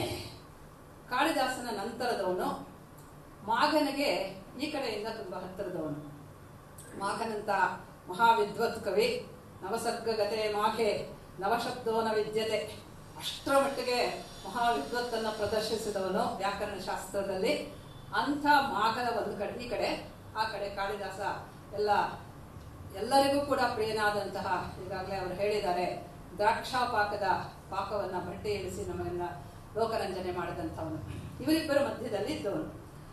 ಕಾಳಿದಾಸನ ನಂತರದವನು ಮಾಘನಿಗೆ ಈ ಕಡೆಯಿಂದ ತುಂಬಾ ಹತ್ತಿರದವನು ಮಾಘನಂತ ಮಹಾವಿದ್ವತ್ ಕವಿ ನವಸರ್ಗಗತೆ ಮಾಘೆ ನವಶಬ್ದೋನ ವಿದ್ಯತೆ ಅಷ್ಟರ ಮಟ್ಟಿಗೆ ಮಹಾವಿದ್ವತ್ತನ್ನು ಪ್ರದರ್ಶಿಸಿದವನು ವ್ಯಾಕರಣ ಶಾಸ್ತ್ರದಲ್ಲಿ ಅಂಥ ಮಾಘನ ಒಂದು ಕಡೆ ಈ ಕಡೆ ಆ ಕಡೆ ಕಾಳಿದಾಸ ಎಲ್ಲ ಎಲ್ಲರಿಗೂ ಕೂಡ ಪ್ರಿಯನಾದಂತಹ ಈಗಾಗಲೇ ಅವರು ಹೇಳಿದ್ದಾರೆ ದ್ರಾಕ್ಷಾ ಪಾಕದ ಪಾಕವನ್ನ ಬಟ್ಟೆ ಇಳಿಸಿ ನಮ್ಮನ್ನ ಲೋಕರಂಜನೆ ಮಾಡಿದಂಥವನು ಇವರಿಬ್ಬರ ಮಧ್ಯದಲ್ಲಿ ಇದ್ದವನು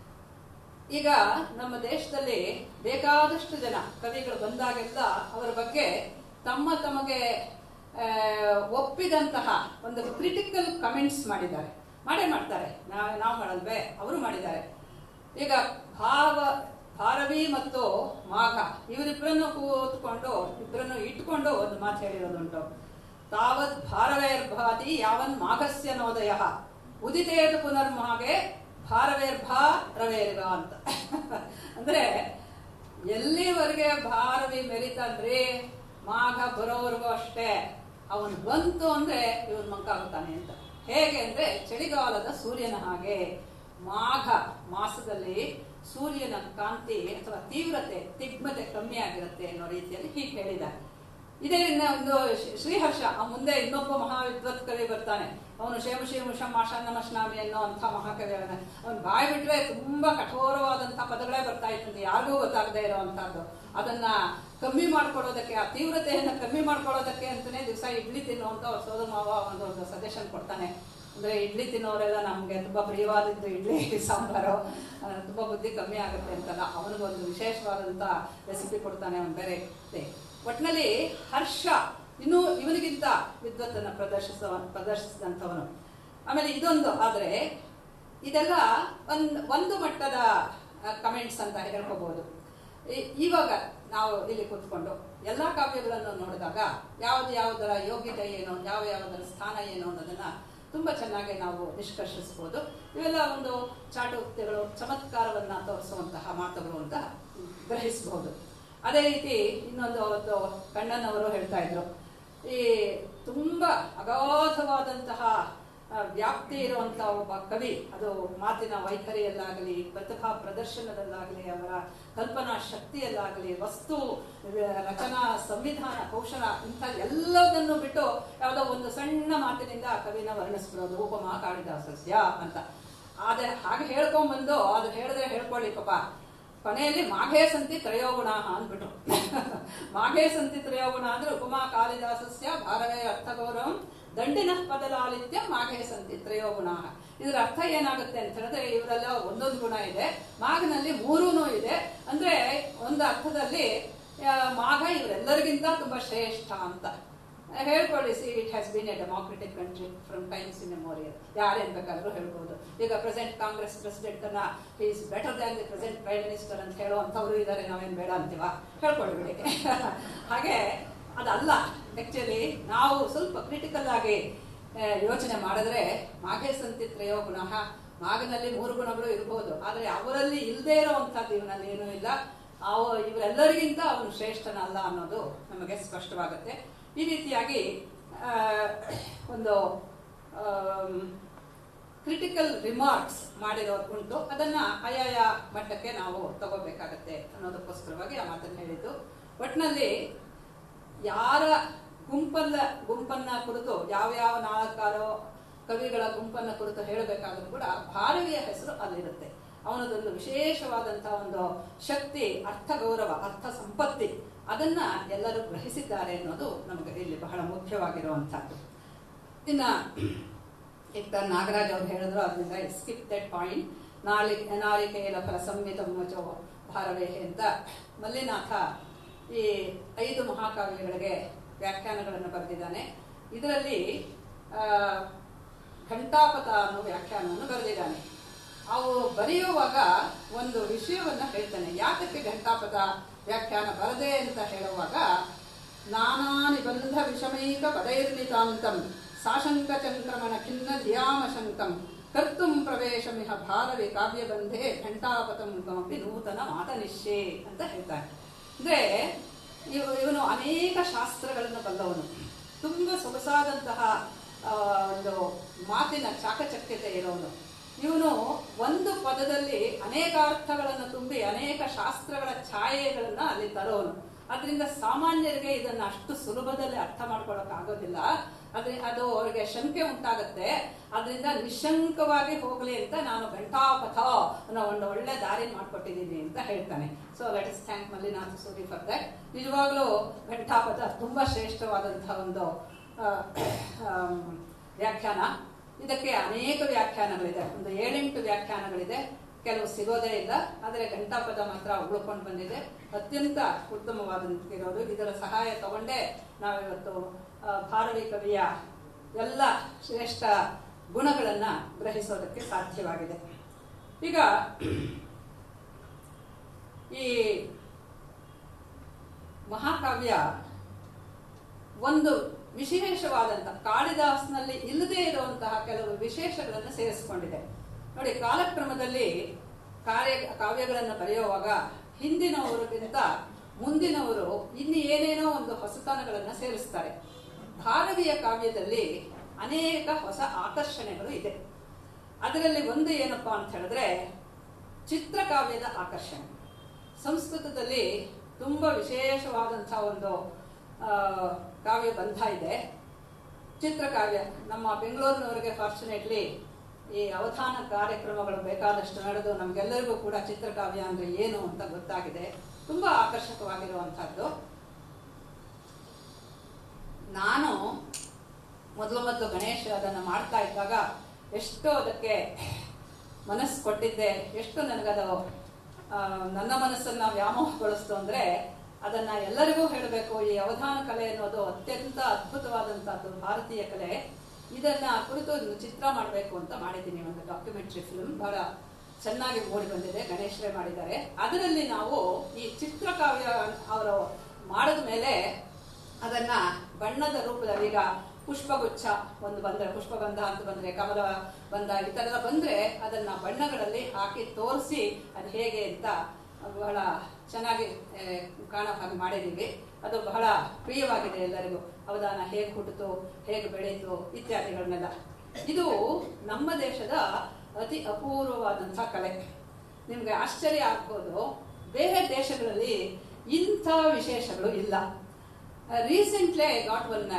ಈಗ ನಮ್ಮ ದೇಶದಲ್ಲಿ ಬೇಕಾದಷ್ಟು ಜನ ಕವಿಗಳು ಬಂದಾಗೆಲ್ಲ ಅವರ ಬಗ್ಗೆ ತಮ್ಮ ತಮಗೆ ಆ, ಒಪ್ಪಿದಂತಹ ಒಂದು ಕ್ರಿಟಿಕಲ್ ಕಮೆಂಟ್ಸ್ ಮಾಡಿದ್ದಾರೆ ಮಾಡೇ ಮಾಡ್ತಾರೆ ನಾವು ನಾವು ಮಾಡಲ್ವೇ ಅವರು ಮಾಡಿದ್ದಾರೆ ಈಗ ಭಾವ ಭಾರವಿ ಮತ್ತು ಮಾಘ ಇವರಿಬ್ಬರನ್ನು ಕೂತ್ಕೊಂಡು ಇಬ್ಬರನ್ನು ಇಟ್ಕೊಂಡು ಒಂದು ಮಾತು ಹೇಳಿರೋದುಂಟು ತಾವತ್ ಭಾರವೇರ್ಭಾತಿ ಯಾವನ್ ಮಾಘಸ್ಯ ನೋದಯ ಉದಿತೇತು ಪುನರ್ಮಾಗೆ ಭಾರವೇರ್ಭಾ ರವೇರ್ಗ ಅಂತ ಅಂದ್ರೆ ಎಲ್ಲಿವರೆಗೆ ಭಾರವಿ ಮೆರಿತಾನ್ರಿ ಮಾಘ ಬರೋವರೆಗೂ ಅಷ್ಟೇ ಅವನು ಬಂತು ಅಂದ್ರೆ ಇವನ್ ಮಂಕಾಗುತ್ತಾನೆ ಅಂತ ಹೇಗೆ ಅಂದ್ರೆ ಚಳಿಗಾಲದ ಸೂರ್ಯನ ಹಾಗೆ ಮಾಘ ಮಾಸದಲ್ಲಿ ಸೂರ್ಯನ ಕಾಂತಿ ಅಥವಾ ತೀವ್ರತೆ ತಿಗ್ಮತೆ ಕಮ್ಮಿ ಆಗಿರುತ್ತೆ ಅನ್ನೋ ರೀತಿಯಲ್ಲಿ ಹೀಗೆ ಹೇಳಿದ್ದಾರೆ ಇದೇ ಇನ್ನ ಒಂದು ಶ್ರೀ- ಶ್ರೀಹರ್ಷ ಆ ಮುಂದೆ ಇನ್ನೊಬ್ಬ ಮಹಾವಿದ್ವತ್ ಕವಿ ಬರ್ತಾನೆ ಅವನು ಶೇಮ ಶೇಮುಷಂ ಆಶಾನ್ನಮಶ್ನಾಮಿ ಅನ್ನೋ ಅಂಥ ಮಹಾಕವಿ ಅವನ ಅವನು ಬಾಯಿ ಬಿಟ್ರೆ ತುಂಬಾ ಕಠೋರವಾದಂತಹ ಪದಗಳೇ ಬರ್ತಾ ಇತ್ತಂತೆ ಯಾರಿಗೂ ಗೊತ್ತಾಗದೇ ಇರೋವಂಥದ್ದು ಅದನ್ನ ಕಮ್ಮಿ ಮಾಡ್ಕೊಳ್ಳೋದಕ್ಕೆ ಆ ತೀವ್ರತೆಯನ್ನ ಕಮ್ಮಿ ಮಾಡ್ಕೊಳ್ಳೋದಕ್ಕೆ ಅಂತಾನೆ ದಿವಸ ಇಡ್ಲಿ ತಿನ್ನುವಂತ ಅವ್ರ ಸೋದರ ಮಾವ ಒಂದು ಒಂದು ಸಜೆಷನ್ ಕೊಡ್ತಾನೆ ಅಂದ್ರೆ ಇಡ್ಲಿ ತಿನ್ನೋರೆಲ್ಲ ನಮ್ಗೆ ತುಂಬಾ ಪ್ರಿಯವಾದದ್ದು ಇಡ್ಲಿ ಸಾಂಬಾರು ಆ, ತುಂಬಾ ಬುದ್ಧಿ ಕಮ್ಮಿ ಆಗುತ್ತೆ ಅಂತಲ್ಲ ಅವನಿಗೊಂದು ವಿಶೇಷವಾದಂತ ರೆಸಿಪಿ ಕೊಡ್ತಾನೆ ಅವನು ಬೇರೆ ಇದೆ. ಒಟ್ನಲ್ಲಿ ಹರ್ಷ ಇನ್ನೂ ಇವನಿಗಿಂತ ವಿದ್ವತ್ತನ್ನ ಪ್ರದರ್ಶಿಸ ಪ್ರದರ್ಶಿಸಿದಂಥವನು ಆಮೇಲೆ ಇದೊಂದು ಆದ್ರೆ ಇದೆಲ್ಲ ಒಂದ್ ಒಂದು ಮಟ್ಟದ ಕಮೆಂಟ್ಸ್ ಅಂತ ಹೇಳ್ಕೋಬಹುದು ಈ- ಇವಾಗ ನಾವು ಇಲ್ಲಿ ಕೂತ್ಕೊಂಡು ಎಲ್ಲಾ ಕಾವ್ಯಗಳನ್ನು ನೋಡಿದಾಗ ಯಾವ್ದು ಯಾವುದರ ಯೋಗ್ಯತೆ ಏನು ಯಾವ ಯಾವುದರ ಸ್ಥಾನ ಏನು ಅನ್ನೋದನ್ನ ತುಂಬಾ ಚೆನ್ನಾಗಿ ನಾವು ನಿಷ್ಕರ್ಷಿಸಬಹುದು ಇವೆಲ್ಲ ಒಂದು ಚಾಟೋಕ್ತಿಗಳು ಚಮತ್ಕಾರವನ್ನ ತೋರಿಸುವಂತಹ ಮಾತುಗಳು ಅಂತ ಗ್ರಹಿಸಬಹುದು ಅದೇ ರೀತಿ ಇನ್ನೊಂದು ಅವತ್ತು ಕಣ್ಣನವರು ಹೇಳ್ತಾ ಇದ್ರು ಈ ತುಂಬಾ ಅಗಾಧವಾದಂತಹ ಆ, ವ್ಯಾಪ್ತಿ ಇರುವಂತಹ ಒಬ್ಬ ಕವಿ ಅದು ಮಾತಿನ ವೈಖರಿಯಲ್ಲಾಗಲಿ ಪ್ರತಿಭಾ ಪ್ರದರ್ಶನದಲ್ಲಾಗಲಿ ಅವರ ಕಲ್ಪನಾ ಶಕ್ತಿಯಲ್ಲಾಗಲಿ ವಸ್ತು ವ- ರಚನಾ ಸಂವಿಧಾನ ಕೌಶಲ ಇಂಥ ಎಲ್ಲದನ್ನು ಬಿಟ್ಟು ಯಾವುದೋ ಒಂದು ಸಣ್ಣ ಮಾತಿನಿಂದ ಆ ಕವಿನ ವರ್ಣಿಸ್ಬಿಡೋದು ಉಪಮಾ ಕಾಳಿದಾಸಸ್ಯ ಅಂತ ಆದ್ರೆ ಹಾಗೆ ಹೇಳ್ಕೊಂಡ್ಬಂದು ಅದು ಹೇಳಿದ್ರೆ ಹೇಳ್ಕೊಳ್ಳಿ ಪಾಪ ಕೊನೆಯಲ್ಲಿ ಮಾಘೇ ಸಂತಿ ತ್ರಯೋಗುಣ ಅಂದ್ಬಿಟ್ರು ಮಾಘೇ ಸಂತಿ ತ್ರಯೋಗುಣ ಅಂದ್ರೆ ಉಪಮಾ ಕಾಳಿದಾಸಸ್ಯ ಭಾರವೇ ಅರ್ಥಗೌರವಂ ದಂಡಿನ ಪದಲಾಲಿತ್ಯ ಮಾಘೇ ಸಂತಿ ತ್ರಯೋಗುಣ ಇದರ ಅರ್ಥ ಏನಾಗುತ್ತೆ ಅಂತ ಹೇಳಿದ್ರೆ ಇವರೆಲ್ಲ ಒಂದೊಂದು ಗುಣ ಇದೆ ಮಾಘನಲ್ಲಿ ಮೂರೂನು ಇದೆ ಅಂದ್ರೆ ಒಂದು ಅರ್ಥದಲ್ಲಿ ಆ, ಮಾಘ ಇವರೆಲ್ಲರಿಗಿಂತ ತುಂಬಾ ಶ್ರೇಷ್ಠ ಅಂತ ಹೇಳ್ಕೊಳ್ಳಿ see it has been a democratic country from times in memorial ಯಾರೇನ್ ಬೇಕಾದ್ರೂ ಹೇಳ್ಬೋದು ಈಗ ಪ್ರೆಸೆಂಟ್ ಕಾಂಗ್ರೆಸ್ ಪ್ರೆಸಿಡೆಂಟ್ ಅನ್ನ is better than the present prime minister ಅಂತ ಹೇಳುವಂಥವ್ರು ಇದ್ದಾರೆ ನಾವೇನ್ ಬೇಡ ಅಂತೀವ ಹೇಳ್ಕೊಳ್ಬಿಡಿ ಹಾಗೆ ಅದಲ್ಲ ಆಕ್ಚುಲಿ ನಾವು ಸ್ವಲ್ಪ ಕ್ರಿಟಿಕಲ್ ಆಗಿ ಆ, ಯೋಚನೆ ಮಾಡಿದ್ರೆ ಮಾಘೇ ಸಂತಿ ತ್ರಯೋ ಗುಣಃ ಮಾಗನಲ್ಲಿ ಮೂರು ಗುಣಗಳು ಇರಬಹುದು ಆದ್ರೆ ಅವರಲ್ಲಿ ಇಲ್ಲದೆ ಇರುವಂತಹದ್ದು ಇವನಲ್ಲಿ ಏನೂ ಇಲ್ಲ ಅವ ಇವರೆಲ್ಲರಿಗಿಂತ ಅವನು ಶ್ರೇಷ್ಠನಲ್ಲ ಅನ್ನೋದು ನಮಗೆ ಸ್ಪಷ್ಟವಾಗುತ್ತೆ ಈ ರೀತಿಯಾಗಿ ಆ, ಒಂದು ಕ್ರಿಟಿಕಲ್ ರಿಮಾರ್ಕ್ಸ್ ಮಾಡಿರೋದು ಉಂಟು ಅದನ್ನ ಆಯಾಯ ಮಟ್ಟಕ್ಕೆ ನಾವು ತಗೋಬೇಕಾಗತ್ತೆ ಅನ್ನೋದಕ್ಕೋಸ್ಕರವಾಗಿ ಆ ಮಾತನ್ನು ಹೇಳಿದ್ದು ಒಟ್ಟಿನಲ್ಲಿ ಯಾರ ಗುಂಪಲ್ಲ ಗುಂಪನ್ನ ಕುರಿತು ಯಾವ ಯಾವ ನಾಲ್ಕಾರು ಕವಿಗಳ ಗುಂಪನ್ನ ಕುರಿತು ಹೇಳಬೇಕಾದ್ರೂ ಕೂಡ ಭಾರವಿಯ ಹೆಸರು ಅಲ್ಲಿರುತ್ತೆ ಅವನದೊಂದು ವಿಶೇಷವಾದಂತಹ ಒಂದು ಶಕ್ತಿ ಅರ್ಥ ಗೌರವ ಅರ್ಥ ಸಂಪತ್ತಿ ಅದನ್ನ ಎಲ್ಲರೂ ಗ್ರಹಿಸಿದ್ದಾರೆ ಅನ್ನೋದು ನಮಗೆ ಇಲ್ಲಿ ಬಹಳ ಮುಖ್ಯವಾಗಿರುವಂತಹದ್ದು ಇನ್ನ ಈಗ ನಾಗರಾಜ್ ಅವ್ರು ಹೇಳಿದ್ರು ಅದರಿಂದ ಸ್ಕಿಪ್ ದಟ್ ಪಾಯಿಂಟ್ ನಾಳಿ ನಾಳಿಕೆಯಲ ಫಲ ಸಂಹಿತ ಮೋಚೋ ಭಾರವೇಹೆ ಅಂತ ಮಲ್ಲಿನಾಥ ಈ ಐದು ಮಹಾಕಾವ್ಯಗಳಿಗೆ ವ್ಯಾಖ್ಯಾನಗಳನ್ನು ಬರೆದಿದ್ದಾನೆ ಇದರಲ್ಲಿ ಆ, ಘಂಟಾಪಥ ಅನ್ನೋ ವ್ಯಾಖ್ಯಾನವನ್ನು ಬರೆದಿದ್ದಾನೆ ಅವು ಬರೆಯುವಾಗ ಒಂದು ವಿಷಯವನ್ನ ಹೇಳ್ತಾನೆ ಯಾತಕ್ಕೆ ಘಂಟಾಪಥ ವ್ಯಾಖ್ಯಾನ ಬರದೆ ಅಂತ ಹೇಳುವಾಗ ನಾನಾ ನಿಬಂಧ ವಿಷಮೈಕ ಪದೈರ್ನಿತಾಂತಂ ಸಾಶಂಕ ಚಂಕ್ರಮಣ ಖಿನ್ನ ಧಿಯಾಮಶಂಕಂ ಕರ್ತುಂ ಪ್ರವೇಶಮಿಹ ಭಾರವಿ ಕಾವ್ಯಬಂಧೆ ಘಂಟಾಪಥಂ ಕಮಪಿ ನೂತನ ಮಾತನಿಶ್ಯೆ ಅಂತ ಹೇಳ್ತಾನೆ ಅಂದ್ರೆ ಇವ- ಇವನು ಅನೇಕ ಶಾಸ್ತ್ರಗಳನ್ನು ಬಲ್ಲವನು ತುಂಬಾ ಸೊಗಸಾದಂತಹ ಆ, ಒಂದು ಮಾತಿನ ಚಾಕಚಕ್ಯತೆ ಇರೋನು ಇವನು ಒಂದು ಪದದಲ್ಲಿ ಅನೇಕ ಅರ್ಥಗಳನ್ನು ತುಂಬಿ ಅನೇಕ ಶಾಸ್ತ್ರಗಳ ಛಾಯೆಗಳನ್ನ ಅಲ್ಲಿ ತರೋನು ಅದರಿಂದ ಸಾಮಾನ್ಯರಿಗೆ ಇದನ್ನ ಅಷ್ಟು ಸುಲಭದಲ್ಲಿ ಅರ್ಥ ಮಾಡ್ಕೊಳಕ್ ಆಗೋದಿಲ್ಲ ಅದ್ರ ಅದು ಅವರಿಗೆ ಶಂಕೆ ಉಂಟಾಗತ್ತೆ ಅದರಿಂದ ನಿಶಂಕವಾಗಿ ಹೋಗ್ಲಿ ಅಂತ ನಾನು ಘಂಟಾಪಥ ಅನ್ನೋ ಒಂದು ಒಳ್ಳೆ ದಾರಿ ಮಾಡ್ಕೊಟ್ಟಿದ್ದೀನಿ ಅಂತ ಹೇಳ್ತಾನೆ so let us thank Mallinatha Suri for that ನಿಜವಾಗ್ಲೂ ಘಂಟಾಪಥ ತುಂಬಾ ಶ್ರೇಷ್ಠವಾದಂತಹ ಒಂದು ಆ, ಆಮ್, ವ್ಯಾಖ್ಯಾನ ಇದಕ್ಕೆ ಅನೇಕ ವ್ಯಾಖ್ಯಾನಗಳಿದೆ ಒಂದು ಏಳೆಂಟು ವ್ಯಾಖ್ಯಾನಗಳಿದೆ ಕೆಲವು ಸಿಗೋದೇ ಇಲ್ಲ ಆದರೆ ಘಂಟಾಪದ ಮಾತ್ರ ಉಳ್ಕೊಂಡು ಬಂದಿದೆ ಅತ್ಯಂತ ಉತ್ತಮವಾದಂತಿರೋದು ಇದರ ಸಹಾಯ ತಗೊಂಡೇ ನಾವಿವತ್ತು ಆ, ಭಾರವಿ ಕವಿಯ ಎಲ್ಲ ಶ್ರೇಷ್ಠ ಗುಣಗಳನ್ನ ಗ್ರಹಿಸೋದಕ್ಕೆ ಸಾಧ್ಯವಾಗಿದೆ ಈಗ ಈ ಮಹಾಕಾವ್ಯ ಒಂದು ವಿಶೇಷವಾದಂತಹ ಕಾಳಿದಾಸ್ನಲ್ಲಿ ಇಲ್ಲದೇ ಇರುವಂತಹ ಕೆಲವು ವಿಶೇಷಗಳನ್ನು ಸೇರಿಸಿಕೊಂಡಿದೆ ನೋಡಿ ಕಾಲಕ್ರಮದಲ್ಲಿ ಕಾರ್ಯ ಕಾವ್ಯಗಳನ್ನು ಬರೆಯುವಾಗ ಹಿಂದಿನವರಿಗಿಂತ ಮುಂದಿನವರು ಇನ್ನು ಏನೇನೋ ಒಂದು ಹೊಸತನಗಳನ್ನು ಸೇರಿಸ್ತಾರೆ ಭಾರತೀಯ ಕಾವ್ಯದಲ್ಲಿ ಅನೇಕ ಹೊಸ ಆಕರ್ಷಣೆಗಳು ಇದೆ ಅದರಲ್ಲಿ ಒಂದು ಏನಪ್ಪಾ ಅಂತ ಹೇಳಿದ್ರೆ ಚಿತ್ರಕಾವ್ಯದ ಆಕರ್ಷಣೆ ಸಂಸ್ಕೃತದಲ್ಲಿ ತುಂಬಾ ವಿಶೇಷವಾದಂತಹ ಒಂದು ಆ, ಕಾವ್ಯ ಬಂಧ ಇದೆ ಚಿತ್ರಕಾವ್ಯ ನಮ್ಮ ಬೆಂಗಳೂರಿನವರಿಗೆ ಫಾರ್ಚುನೇಟ್ಲಿ ಈ ಅವಧಾನ ಕಾರ್ಯಕ್ರಮಗಳು ಬೇಕಾದಷ್ಟು ನಡೆದು ನಮ್ಗೆಲ್ಲರಿಗೂ ಕೂಡ ಚಿತ್ರಕಾವ್ಯ ಅಂದ್ರೆ ಏನು ಅಂತ ಗೊತ್ತಾಗಿದೆ ತುಂಬಾ ಆಕರ್ಷಕವಾಗಿರುವಂತಹದ್ದು ನಾನು ಮೊದಲು ಮೊದಲು ಗಣೇಶ ಅದನ್ನು ಮಾಡ್ತಾ ಇದ್ದಾಗ ಎಷ್ಟೋ ಅದಕ್ಕೆ ಮನಸ್ಸು ಕೊಟ್ಟಿದ್ದೆ ಎಷ್ಟು ನನಗದು ಆ, ನನ್ನ ಮನಸ್ಸನ್ನ ವ್ಯಾಮೋಹಗೊಳಿಸ್ತು ಅಂದ್ರೆ ಅದನ್ನ ಎಲ್ಲರಿಗೂ ಹೇಳಬೇಕು ಈ ಅವಧಾನ ಕಲೆ ಅನ್ನೋದು ಅತ್ಯಂತ ಅದ್ಭುತವಾದಂತಹದ್ದು ಭಾರತೀಯ ಕಲೆ ಇದನ್ನ ಕುರಿತು ಒಂದು ಚಿತ್ರ ಮಾಡಬೇಕು ಅಂತ ಮಾಡಿದ್ದೀನಿ ಒಂದು ಡಾಕ್ಯುಮೆಂಟ್ರಿ ಫಿಲ್ಮ್ ಬಹಳ ಚೆನ್ನಾಗಿ ಮೂಡಿ ಬಂದಿದೆ ಗಣೇಶ್ರೇ ಮಾಡಿದ್ದಾರೆ ಅದರಲ್ಲಿ ನಾವು ಈ ಚಿತ್ರಕಾವ್ಯ ಅವರು ಮಾಡಿದ ಮೇಲೆ ಅದನ್ನ ಬಣ್ಣದ ರೂಪದಲ್ಲಿ ಈಗ ಪುಷ್ಪಗುಚ್ಛ ಒಂದು ಬಂದ್ರೆ ಪುಷ್ಪಗಂಧ ಅಂತ ಬಂದ್ರೆ ಕಮಲ ಬಂದ ಈ ತರ ಎಲ್ಲ ಬಂದ್ರೆ ಅದನ್ನ ಬಣ್ಣಗಳಲ್ಲಿ ಹಾಕಿ ತೋರಿಸಿ ಅದು ಹೇಗೆ ಅಂತ ಬಹಳ ಚೆನ್ನಾಗಿ ಆ, ಕಾಣೋ ಹಾಗೆ ಮಾಡಿದೀವಿ ಅದು ಬಹಳ ಪ್ರಿಯವಾಗಿದೆ ಎಲ್ಲರಿಗೂ ಅವಧಾನ ಹೇಗೆ ಹುಟ್ಟಿತು ಹೇಗೆ ಬೆಳೀತು ಇತ್ಯಾದಿಗಳನ್ನೆಲ್ಲ ಇದು ನಮ್ಮ ದೇಶದ ಅತಿ ಅಪೂರ್ವವಾದಂತಹ ಕಲೆ ನಿಮ್ಗೆ ಆಶ್ಚರ್ಯ ಆಗ್ಬೋದು ಬೇರೆ ದೇಶಗಳಲ್ಲಿ ಇಂಥ ವಿಶೇಷಗಳು ಇಲ್ಲ ರೀಸೆಂಟ್ಲಿ ಐ ಗಾಟ್ ಒನ್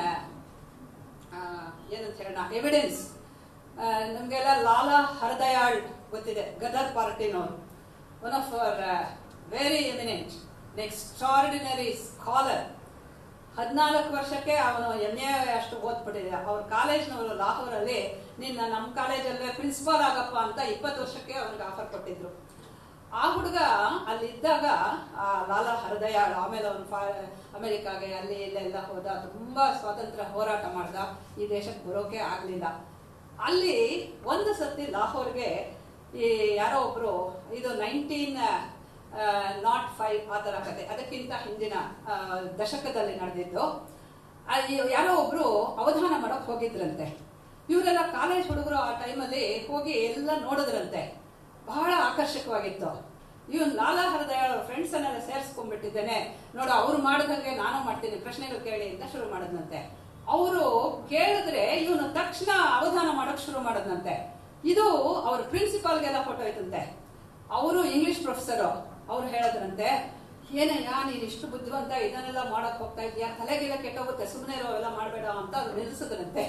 ಏನಂತ ಹೇಳೋಣ ಎವಿಡೆನ್ಸ್ ನಮಗೆಲ್ಲ ಲಾಲಾ ಹರದಯಾಳ್ ಗೊತ್ತಿದೆ ಗದರ್ ಪಾರ್ಟಿನವರು one of our very eminent extraordinary scholar ಹದಿನಾಲ್ಕು ವರ್ಷಕ್ಕೆ ಅವನು ಎಂ ಎ ಅಷ್ಟು ಓದ್ಬಿಟ್ಟಿದೆ ಅವ್ರ ಕಾಲೇಜ್ನವರು ಲಾಹೋರಲ್ಲಿ ನಿನ್ನ ನಮ್ಮ ಕಾಲೇಜಲ್ಲೇ ಪ್ರಿನ್ಸಿಪಾಲ್ ಆಗಪ್ಪ ಅಂತ ಇಪ್ಪತ್ತು ವರ್ಷಕ್ಕೆ ಅವನಿಗೆ ಆಫರ್ ಕೊಟ್ಟಿದ್ರು ಆ ಹುಡುಗ ಅಲ್ಲಿ ಇದ್ದಾಗ ಆ ಲಾಲಾ ಹರದಯಾಳ್ ಆಮೇಲೆ ಅವನು ಅಮೆರಿಕಾಗೆ ಅಲ್ಲಿ ಇಲ್ಲೆಲ್ಲ ಹೋದ ತುಂಬಾ ಸ್ವಾತಂತ್ರ್ಯ ಹೋರಾಟ ಮಾಡ್ದ ಈ ದೇಶಕ್ಕೆ ಬರೋಕೆ ಆಗ್ಲಿಲ್ಲ ಅಲ್ಲಿ ಒಂದು ಸತಿ ಲಾಹೋರ್ಗೆ ಈ ಯಾರೋ ಒಬ್ರು ಇದು ನೈನ್ಟೀನ್ ನಾಟ್ ಫೈವ್ ಆ ತರ ಕತೆ ಅದಕ್ಕಿಂತ ಹಿಂದಿನ ಆ, ದಶಕದಲ್ಲಿ ನಡೆದಿದ್ದು ಆ, ಈ- ಯಾರೋ ಒಬ್ರು ಅವಧಾನ ಮಾಡಕ್ ಹೋಗಿದ್ರಂತೆ ಇವರೆಲ್ಲ ಕಾಲೇಜ್ ಹುಡುಗರು ಆ ಟೈಮಲ್ಲಿ ಹೋಗಿ ಎಲ್ಲ ನೋಡಿದ್ರಂತೆ ಬಹಳ ಆಕರ್ಷಕವಾಗಿತ್ತು ಇವನ್ ಲಾಲಾ ಹರದಯಾಳ್ ಫ್ರೆಂಡ್ಸ್ ಅನ್ನೆಲ್ಲ ಸೇರಿಸ್ಕೊಂಡ್ಬಿಟ್ಟಿದ್ದೇನೆ ನೋಡು ಅವ್ರು ಮಾಡಿದಂಗೆ ನಾನು ಮಾಡ್ತೀನಿ ಪ್ರಶ್ನೆಗಳು ಕೇಳಿ ಅಂತ ಶುರು ಮಾಡದ್ನಂತೆ ಅವರು ಕೇಳಿದ್ರೆ ಇವನು ತಕ್ಷಣ ಅವಧಾನ ಮಾಡಕ್ ಶುರು ಮಾಡದ್ನಂತೆ ಇದು ಅವ್ರ ಪ್ರಿನ್ಸಿಪಾಲ್ಗೆಲ್ಲ ಫೋಟೋ ಐತಂತೆ ಅವರು ಇಂಗ್ಲಿಷ್ ಪ್ರೊಫೆಸರು ಅವ್ರು ಹೇಳದ್ರಂತೆ ಏನಯ್ಯ ನೀನು ಇಷ್ಟು ಬುದ್ಧಿವಂತ ಇದನ್ನೆಲ್ಲ ಮಾಡಕ್ ಹೋಗ್ತಾ ಇದೀಯಾ ತಲೆಗೆಲ್ಲ ಕೆಟ್ಟೋಗುತ್ತೆ ಸುಮ್ಮನೆ ಅವೆಲ್ಲ ಮಾಡಬೇಡ ಅಂತ ಅದು ನಿಲ್ಲಿಸಿದ್ರಂತೆ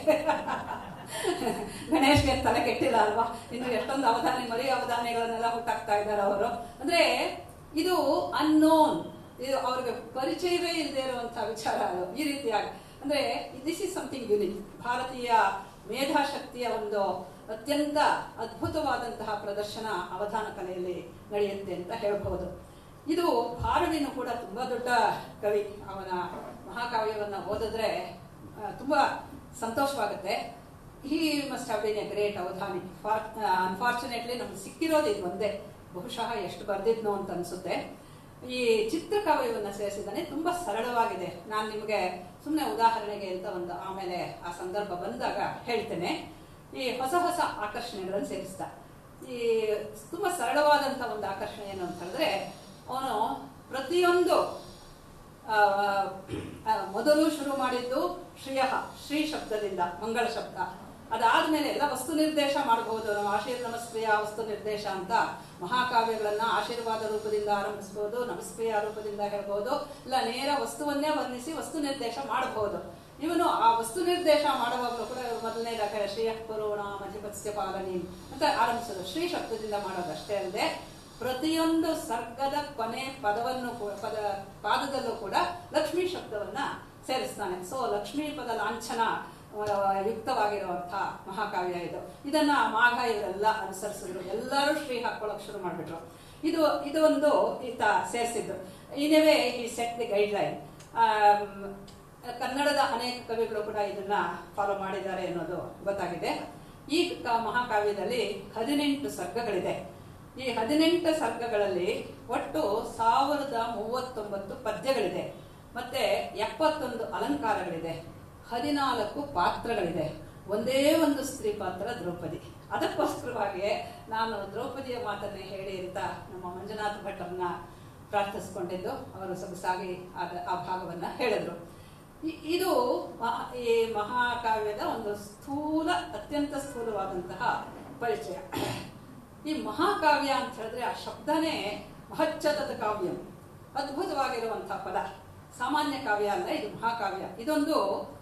ಗಣೇಶ್ಗೆ ತಲೆ ಕೆಟ್ಟಿಲ್ಲ ಅಲ್ವಾ ಇನ್ನು ಎಷ್ಟೊಂದು ಅವಧಾನಿ ಮರಿ ಅವಧಾನಿಗಳನ್ನೆಲ್ಲ ಹುಟ್ಟಾಕ್ತಾ ಇದ್ದಾರೆ ಅವರು ಅಂದ್ರೆ ಇದು ಅನ್ನೋನ್ ಇದು ಅವ್ರಿಗೆ ಪರಿಚಯವೇ ಇಲ್ಲದೆ ಇರುವಂತಹ ವಿಚಾರ ಅದು ಈ ರೀತಿಯಾಗಿ ಅಂದ್ರೆ ದಿಸ್ ಇಸ್ ಸಮಥಿಂಗ್ ಯುನಿಕ್ ಭಾರತೀಯ ಮೇಧಾಶಕ್ತಿಯ ಒಂದು ಅತ್ಯಂತ ಅದ್ಭುತವಾದಂತಹ ಪ್ರದರ್ಶನ ಅವಧಾನ ಕಲೆಯಲ್ಲಿ ನಡೆಯುತ್ತೆ ಅಂತ ಹೇಳ್ಬಹುದು ಇದು ಭಾರವಿನು ಕೂಡ ತುಂಬಾ ದೊಡ್ಡ ಕವಿ ಅವನ ಮಹಾಕಾವ್ಯವನ್ನ ಓದಿದ್ರೆ ಆ, ತುಂಬಾ ಸಂತೋಷವಾಗುತ್ತೆ he must have been a great ಅವಧಾನಿ ಅನ್ಫಾರ್ಚುನೇಟ್ಲಿ ನಮ್ಗೆ ಸಿಕ್ಕಿರೋದು ಇದು ಒಂದೇ ಬಹುಶಃ ಎಷ್ಟು ಬರ್ದಿದ್ನೋ ಅಂತ ಅನ್ಸುತ್ತೆ ಈ ಚಿತ್ರಕಾವ್ಯವನ್ನ ಸೇರಿಸಿದ್ದಾನೆ ತುಂಬಾ ಸರಳವಾಗಿದೆ ನಾನು ನಿಮಗೆ ಸುಮ್ಮನೆ ಉದಾಹರಣೆಗೆ ಅಂತ ಒಂದು ಆಮೇಲೆ ಆ ಸಂದರ್ಭ ಬಂದಾಗ ಹೇಳ್ತೇನೆ ಈ ಹೊಸ ಹೊಸ ಆಕರ್ಷಣೆಗಳನ್ನು ಸೇರಿಸ್ತಾ ಈ ತುಂಬಾ ಸರಳವಾದಂತ ಒಂದು ಆಕರ್ಷಣೆ ಏನು ಅಂತ ಹೇಳಿದ್ರೆ ಅವನು ಪ್ರತಿಯೊಂದು ಆ, ಆ, ಮೊದಲು ಶುರು ಮಾಡಿದ್ದು ಶ್ರೀಯ ಶ್ರೀ ಶಬ್ದದಿಂದ ಮಂಗಳ ಶಬ್ದ ಅದಾದ್ಮೇಲೆ ಎಲ್ಲ ವಸ್ತು ನಿರ್ದೇಶ ಮಾಡಬಹುದು ನಾವು ಆಶೀರ್ ನಮಸ್ಕ್ರಿಯ ವಸ್ತು ನಿರ್ದೇಶ ಅಂತ ಮಹಾಕಾವ್ಯಗಳನ್ನ ಆಶೀರ್ವಾದ ರೂಪದಿಂದ ಆರಂಭಿಸಬಹುದು ನಮಸ್ಕ್ರಿಯ ರೂಪದಿಂದ ಹೇಳ್ಬಹುದು ಇಲ್ಲ ನೇರ ವಸ್ತುವನ್ನೇ ವರ್ಣಿಸಿ ವಸ್ತು ನಿರ್ದೇಶ ಮಾಡಬಹುದು ಇವನು ಆ ವಸ್ತು ನಿರ್ದೇಶ ಮಾಡುವಾಗಲೂ ಕೂಡ ಮೊದಲನೇದಾಗಿ ಶ್ರೀಯ ಪುರೋಣ ಮಧಿಪತ್ಸ್ಯ ಪಾಲನಿ ಅಂತ ಆರಂಭಿಸೋದು ಶ್ರೀ ಶಬ್ದದಿಂದ ಮಾಡೋದು ಅಷ್ಟೇ ಅಲ್ಲದೆ ಪ್ರತಿಯೊಂದು ಸರ್ಗದ ಕೊನೆ ಪದವನ್ನು ಕೂ- ಪದ ಪಾದದಲ್ಲೂ ಕೂಡ ಲಕ್ಷ್ಮೀ ಶಬ್ದವನ್ನ ಸೇರಿಸ್ತಾನೆ ಸೊ ಲಕ್ಷ್ಮೀ ಪದ ಲಾಂಛನ ಆ, ಯುಕ್ತವಾಗಿರುವಂತಹ ಮಹಾಕಾವ್ಯ ಇದು ಇದನ್ನ ಮಾಘ ಇವರೆಲ್ಲ ಅನುಸರಿಸಿದ್ರು ಎಲ್ಲರೂ ಶ್ರೀ ಹಾಕೊಳ್ಳೋಕೆ ಶುರು ಮಾಡ್ಬಿಟ್ರು ಇದು ಇದೊಂದು ಈತ ಸೇರಿಸಿದ್ದು ಇನವೇ ಈ ಸೆಟ್ ದಿ ಗೈಡ್ ಲೈನ್ ಕನ್ನಡದ ಅನೇಕ ಕವಿಗಳು ಕೂಡ ಇದನ್ನ ಫಾಲೋ ಮಾಡಿದ್ದಾರೆ ಅನ್ನೋದು ಗೊತ್ತಾಗಿದೆ ಈ ಕ- ಮಹಾಕಾವ್ಯದಲ್ಲಿ ಹದಿನೆಂಟು ಸರ್ಗಗಳಿದೆ ಈ ಹದಿನೆಂಟು ಸರ್ಗಗಳಲ್ಲಿ ಒಟ್ಟು ಸಾವಿರದ ಮೂವತ್ತೊಂಬತ್ತು ಪದ್ಯಗಳಿದೆ ಮತ್ತೆ ಎಪ್ಪತ್ತೊಂದು ಅಲಂಕಾರಗಳಿದೆ ಹದಿನಾಲ್ಕು ಪಾತ್ರಗಳಿದೆ ಒಂದೇ ಒಂದು ಸ್ತ್ರೀ ಪಾತ್ರ ದ್ರೌಪದಿ ಅದಕ್ಕೋಸ್ಕರವಾಗಿ ನಾನು ದ್ರೌಪದಿಯ ಮಾತನ್ನೇ ಹೇಳಿ ಅಂತ ನಮ್ಮ ಮಂಜುನಾಥ ಭಟ್ಟರನ್ನ ಪ್ರಾರ್ಥಿಸ್ಕೊಂಡಿದ್ದು ಅವರು ಸೊಗಸಾಗಿ ಆದ- ಆ ಭಾಗವನ್ನ ಹೇಳಿದ್ರು ಇ- ಇದು ಮಹಾ- ಈ ಮಹಾಕಾವ್ಯದ ಒಂದು ಸ್ಥೂಲ ಅತ್ಯಂತ ಸ್ಥೂಲವಾದಂತಹ ಪರಿಚಯ ಈ ಮಹಾಕಾವ್ಯ ಅಂತ ಹೇಳಿದ್ರೆ ಆ ಶಬ್ದನೇ ಮಹಚ್ಚತದ ಕಾವ್ಯಂ ಅದ್ಭುತವಾಗಿರುವಂತಹ ಪದ ಸಾಮಾನ್ಯ ಕಾವ್ಯ ಅಲ್ಲ ಇದು ಮಹಾಕಾವ್ಯ ಇದೊಂದು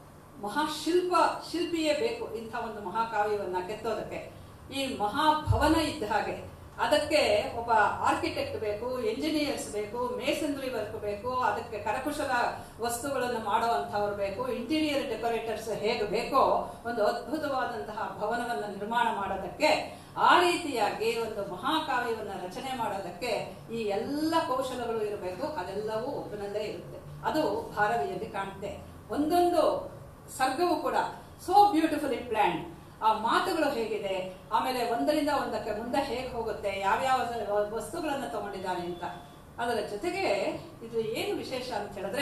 ಮಹಾಶಿಲ್ಪ ಶಿಲ್ಪಿಯೇ ಬೇಕು ಇಂಥ ಒಂದು ಮಹಾಕಾವ್ಯವನ್ನ ಕೆತ್ತೋದಕ್ಕೆ ಈ ಮಹಾಭವನ ಇದ್ದ ಹಾಗೆ ಅದಕ್ಕೆ ಒಬ್ಬ ಆರ್ಕಿಟೆಕ್ಟ್ ಬೇಕು ಎಂಜಿನಿಯರ್ಸ್ ಬೇಕು ಮೇಸನ್ರಿ ವರ್ಕ್ ಬೇಕು ಅದಕ್ಕೆ ಕರಕುಶಲ ವಸ್ತುಗಳನ್ನು ಮಾಡುವಂತಹವ್ರು ಬೇಕು ಇಂಟೀರಿಯರ್ ಡೆಕೋರೇಟರ್ಸ್ ಹೇಗೆ ಬೇಕೋ ಒಂದು ಅದ್ಭುತವಾದಂತಹ ಭವನವನ್ನು ನಿರ್ಮಾಣ ಮಾಡೋದಕ್ಕೆ ಆ ರೀತಿಯಾಗಿ ಒಂದು ಮಹಾಕಾವ್ಯವನ್ನ ರಚನೆ ಮಾಡೋದಕ್ಕೆ ಈ ಎಲ್ಲ ಕೌಶಲಗಳು ಇರಬೇಕು ಅದೆಲ್ಲವೂ ಒಬ್ಬನಲ್ಲೇ ಇರುತ್ತೆ ಅದು ಭಾರವಿಯಲ್ಲಿ ಕಾಣುತ್ತೆ ಒಂದೊಂದು ಸರ್ಗವು ಕೂಡ ಸೋ ಬ್ಯೂಟಿಫುಲಿ ಪ್ಲಾನ್ ಆ ಮಾತುಗಳು ಹೇಗಿದೆ ಆಮೇಲೆ ಒಂದರಿಂದ ಒಂದಕ್ಕೆ ಮುಂದೆ ಹೇಗೆ ಹೋಗುತ್ತೆ ಯಾವ್ಯಾವ ವಸ್ತುಗಳನ್ನು ತಗೊಂಡಿದ್ದಾನೆ ಅಂತ ಅದರ ಜೊತೆಗೆ ಇದು ಏನು ವಿಶೇಷ ಅಂತ ಹೇಳಿದ್ರೆ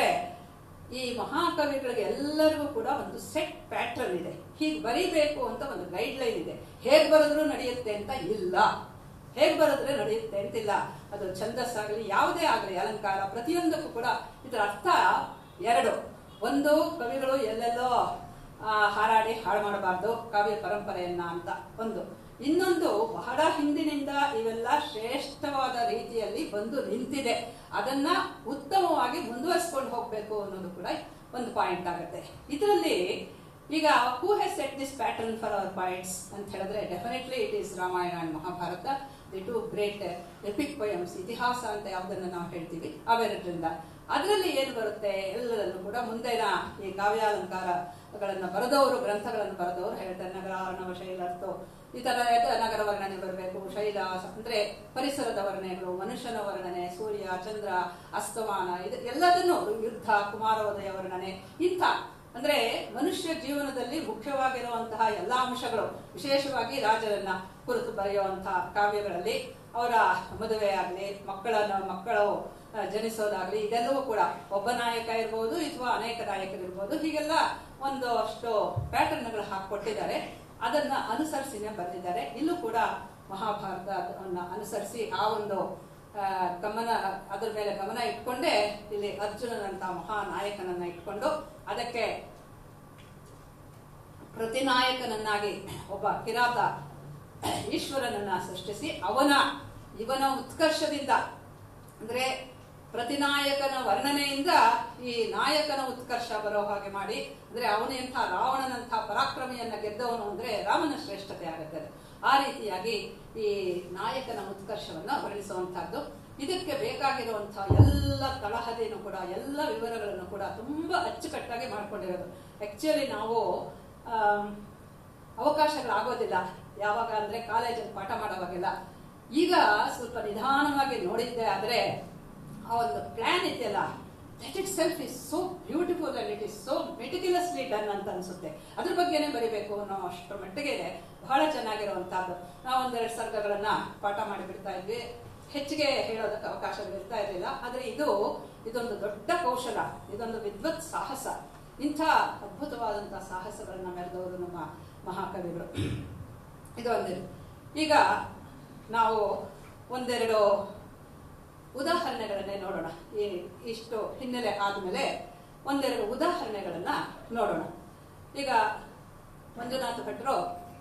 ಈ ಮಹಾಕವಿಗಳಿಗೆ ಎಲ್ಲರಿಗೂ ಕೂಡ ಒಂದು ಸೆಟ್ ಪ್ಯಾಟರ್ನ್ ಇದೆ ಹೀಗೆ ಬರೀಬೇಕು ಅಂತ ಒಂದು ಗೈಡ್ ಲೈನ್ ಇದೆ ಹೇಗ್ ಬರೆದ್ರು ನಡೆಯುತ್ತೆ ಅಂತ ಇಲ್ಲ ಹೇಗ್ ಬರೆದ್ರೆ ನಡೆಯುತ್ತೆ ಅಂತಿಲ್ಲ ಅದು ಛಂದಸ್ಸಾಗಲಿ ಯಾವುದೇ ಆಗಲಿ ಅಲಂಕಾರ ಪ್ರತಿಯೊಂದಕ್ಕೂ ಕೂಡ ಇದರ ಅರ್ಥ ಎರಡು ಒಂದು ಕವಿಗಳು ಎಲ್ಲೆಲ್ಲೋ ಆ, ಹಾರಾಡಿ ಹಾಳು ಮಾಡಬಾರ್ದು ಕಾವ್ಯ ಪರಂಪರೆಯನ್ನ ಅಂತ ಒಂದು ಇನ್ನೊಂದು ಬಹಳ ಹಿಂದಿನಿಂದ ಇವೆಲ್ಲ ಶ್ರೇಷ್ಠವಾದ ರೀತಿಯಲ್ಲಿ ಬಂದು ನಿಂತಿದೆ ಅದನ್ನ ಉತ್ತಮವಾಗಿ ಮುಂದುವರಿಸ್ಕೊಂಡು ಹೋಗ್ಬೇಕು ಅನ್ನೋದು ಕೂಡ ಒಂದು ಪಾಯಿಂಟ್ ಆಗುತ್ತೆ ಇದರಲ್ಲಿ ಈಗ who has set this pattern for our points ಅಂತ ಹೇಳಿದ್ರೆ definitely it is Ramayana and Mahabharata the two great epic poems ಇತಿಹಾಸ ಅಂತ ಯಾವುದನ್ನು ನಾವು ಹೇಳ್ತೀವಿ ಅವೆರಡರಿಂದ ಅದರಲ್ಲಿ ಏನು ಬರುತ್ತೆ ಎಲ್ಲದಲ್ಲೂ ಕೂಡ ಮುಂದಿನ ಈ ಕಾವ್ಯಾಲಂಕಾರಗಳನ್ನ ಬರೆದವರು ಗ್ರಂಥಗಳನ್ನು ಬರೆದವರು ಹೇಳ್ತಾರೆ ನಗರ ಅರ್ಣವ ಶೈಲಾರ್ಥ ಈ ತರ ನಗರ ವರ್ಣನೆ ಬರಬೇಕು ಶೈಲ ಅಂದ್ರೆ ಪರಿಸರದ ವರ್ಣನೆಗಳು ಮನುಷ್ಯನ ವರ್ಣನೆ ಸೂರ್ಯ ಚಂದ್ರ ಅಸ್ತಮಾನ ಇದು ಎಲ್ಲದನ್ನು ಯುದ್ಧ ಕುಮಾರೋದಯ ವರ್ಣನೆ ಇಂಥ ಅಂದ್ರೆ ಮನುಷ್ಯ ಜೀವನದಲ್ಲಿ ಮುಖ್ಯವಾಗಿರುವಂತಹ ಎಲ್ಲಾ ಅಂಶಗಳು ವಿಶೇಷವಾಗಿ ರಾಜರನ್ನ ಕುರಿತು ಬರೆಯುವಂತಹ ಕಾವ್ಯಗಳಲ್ಲಿ ಅವರ ಮದುವೆ ಆಗ್ಲಿ ಮಕ್ಕಳನ್ನ ಮಕ್ಕಳು ಆ, ಜನಿಸೋದಾಗ್ಲಿ ಇದೆಲ್ಲವೂ ಕೂಡ ಒಬ್ಬ ನಾಯಕ ಇರ್ಬೋದು ಅಥವಾ ಅನೇಕ ನಾಯಕರಿರ್ಬೋದು ಹೀಗೆಲ್ಲ ಒಂದು ಅಷ್ಟು ಪ್ಯಾಟರ್ನ್ಗಳು ಹಾಕೊಟ್ಟಿದ್ದಾರೆ ಅದನ್ನ ಅನುಸರಿಸಿನೇ ಬರೆದಿದ್ದಾರೆ ಇಲ್ಲೂ ಕೂಡ ಮಹಾಭಾರತವನ್ನ ಅನುಸರಿಸಿ ಆ ಒಂದು ಆ, ಗಮನ ಅದ್ರ ಮೇಲೆ ಗಮನ ಇಟ್ಕೊಂಡೇ ಇಲ್ಲಿ ಅರ್ಜುನನಂತ ಮಹಾ ನಾಯಕನನ್ನ ಇಟ್ಕೊಂಡು ಅದಕ್ಕೆ ಪ್ರತಿನಾಯಕನನ್ನಾಗಿ ಒಬ್ಬ ಕಿರಾತ ಈಶ್ವರನನ್ನ ಸೃಷ್ಟಿಸಿ ಅವನ ಇವನ ಉತ್ಕರ್ಷದಿಂದ ಅಂದ್ರೆ ಪ್ರತಿನಾಯಕನ ವರ್ಣನೆಯಿಂದ ಈ ನಾಯಕನ ಉತ್ಕರ್ಷ ಬರೋ ಹಾಗೆ ಮಾಡಿ ಅಂದ್ರೆ ಅವನೆಂಥ ರಾವಣನಂಥ ಪರಾಕ್ರಮಿಯನ್ನ ಗೆದ್ದವನು ಅಂದ್ರೆ ರಾಮನ ಶ್ರೇಷ್ಠತೆ ಆಗುತ್ತೆ ಅದು. ಆ ರೀತಿಯಾಗಿ ಈ ನಾಯಕನ ಉತ್ಕರ್ಷವನ್ನ ವರ್ಣಿಸುವಂತಹದ್ದು ಇದಕ್ಕೆ ಬೇಕಾಗಿರುವಂತಹ ಎಲ್ಲ ತಳಹದಿಯನ್ನು ಕೂಡ ಎಲ್ಲ ವಿವರಗಳನ್ನು ಕೂಡ ತುಂಬಾ ಅಚ್ಚುಕಟ್ಟಾಗಿ ಮಾಡ್ಕೊಂಡಿರೋದು ಆಕ್ಚುಲಿ ನಾವು ಆಮ್, ಅವಕಾಶಗಳಾಗೋದಿಲ್ಲ ಯಾವಾಗ ಅಂದ್ರೆ ಕಾಲೇಜಲ್ಲಿ ಪಾಠ ಮಾಡೋವಾಗೆಲ್ಲ ಈಗ ಸ್ವಲ್ಪ ನಿಧಾನವಾಗಿ ನೋಡಿದ್ದೆ ಆದ್ರೆ ಆ ಒಂದು ಪ್ಲಾನ್ ಇದೆಯಲ್ಲ that itself is so beautiful and it is so meticulously done ಅಂತ ಅನ್ಸುತ್ತೆ ಅದ್ರ ಬಗ್ಗೆನೇ ಬರಿಬೇಕು ಅನ್ನೋ ಅಷ್ಟರ ಮಟ್ಟಿಗೆ ಇದೆ ಬಹಳ ಚೆನ್ನಾಗಿರುವಂತಹದ್ದು ನಾವು ಒಂದೆರಡು ಸರ್ಗಗಳನ್ನ ಪಾಠ ಮಾಡಿ ಬಿಡ್ತಾ ಇದ್ವಿ ಹೆಚ್ಚಿಗೆ ಹೇಳೋದಕ್ಕೆ ಅವಕಾಶಗಳಿರ್ತಾ ಇರಲಿಲ್ಲ ಆದ್ರೆ ಇದು ಇದೊಂದು ದೊಡ್ಡ ಕೌಶಲ ಇದೊಂದು ವಿದ್ವತ್ ಸಾಹಸ ಇಂಥ ಅದ್ಭುತವಾದಂತಹ ಸಾಹಸಗಳನ್ನ ಮೆರೆದವರು ನಮ್ಮ ಮಹಾಕವಿಗಳು ಇದು ಒಂದಿದೆ ಈಗ ನಾವು ಒಂದೆರಡು ಉದಾಹರಣೆಗಳನ್ನೇ ನೋಡೋಣ ಈ ಇಷ್ಟು ಹಿನ್ನೆಲೆ ಆದಮೇಲೆ ಒಂದೆರಡು ಉದಾಹರಣೆಗಳನ್ನ ನೋಡೋಣ ಈಗ ಮಂಜುನಾಥ ಭಟ್ರು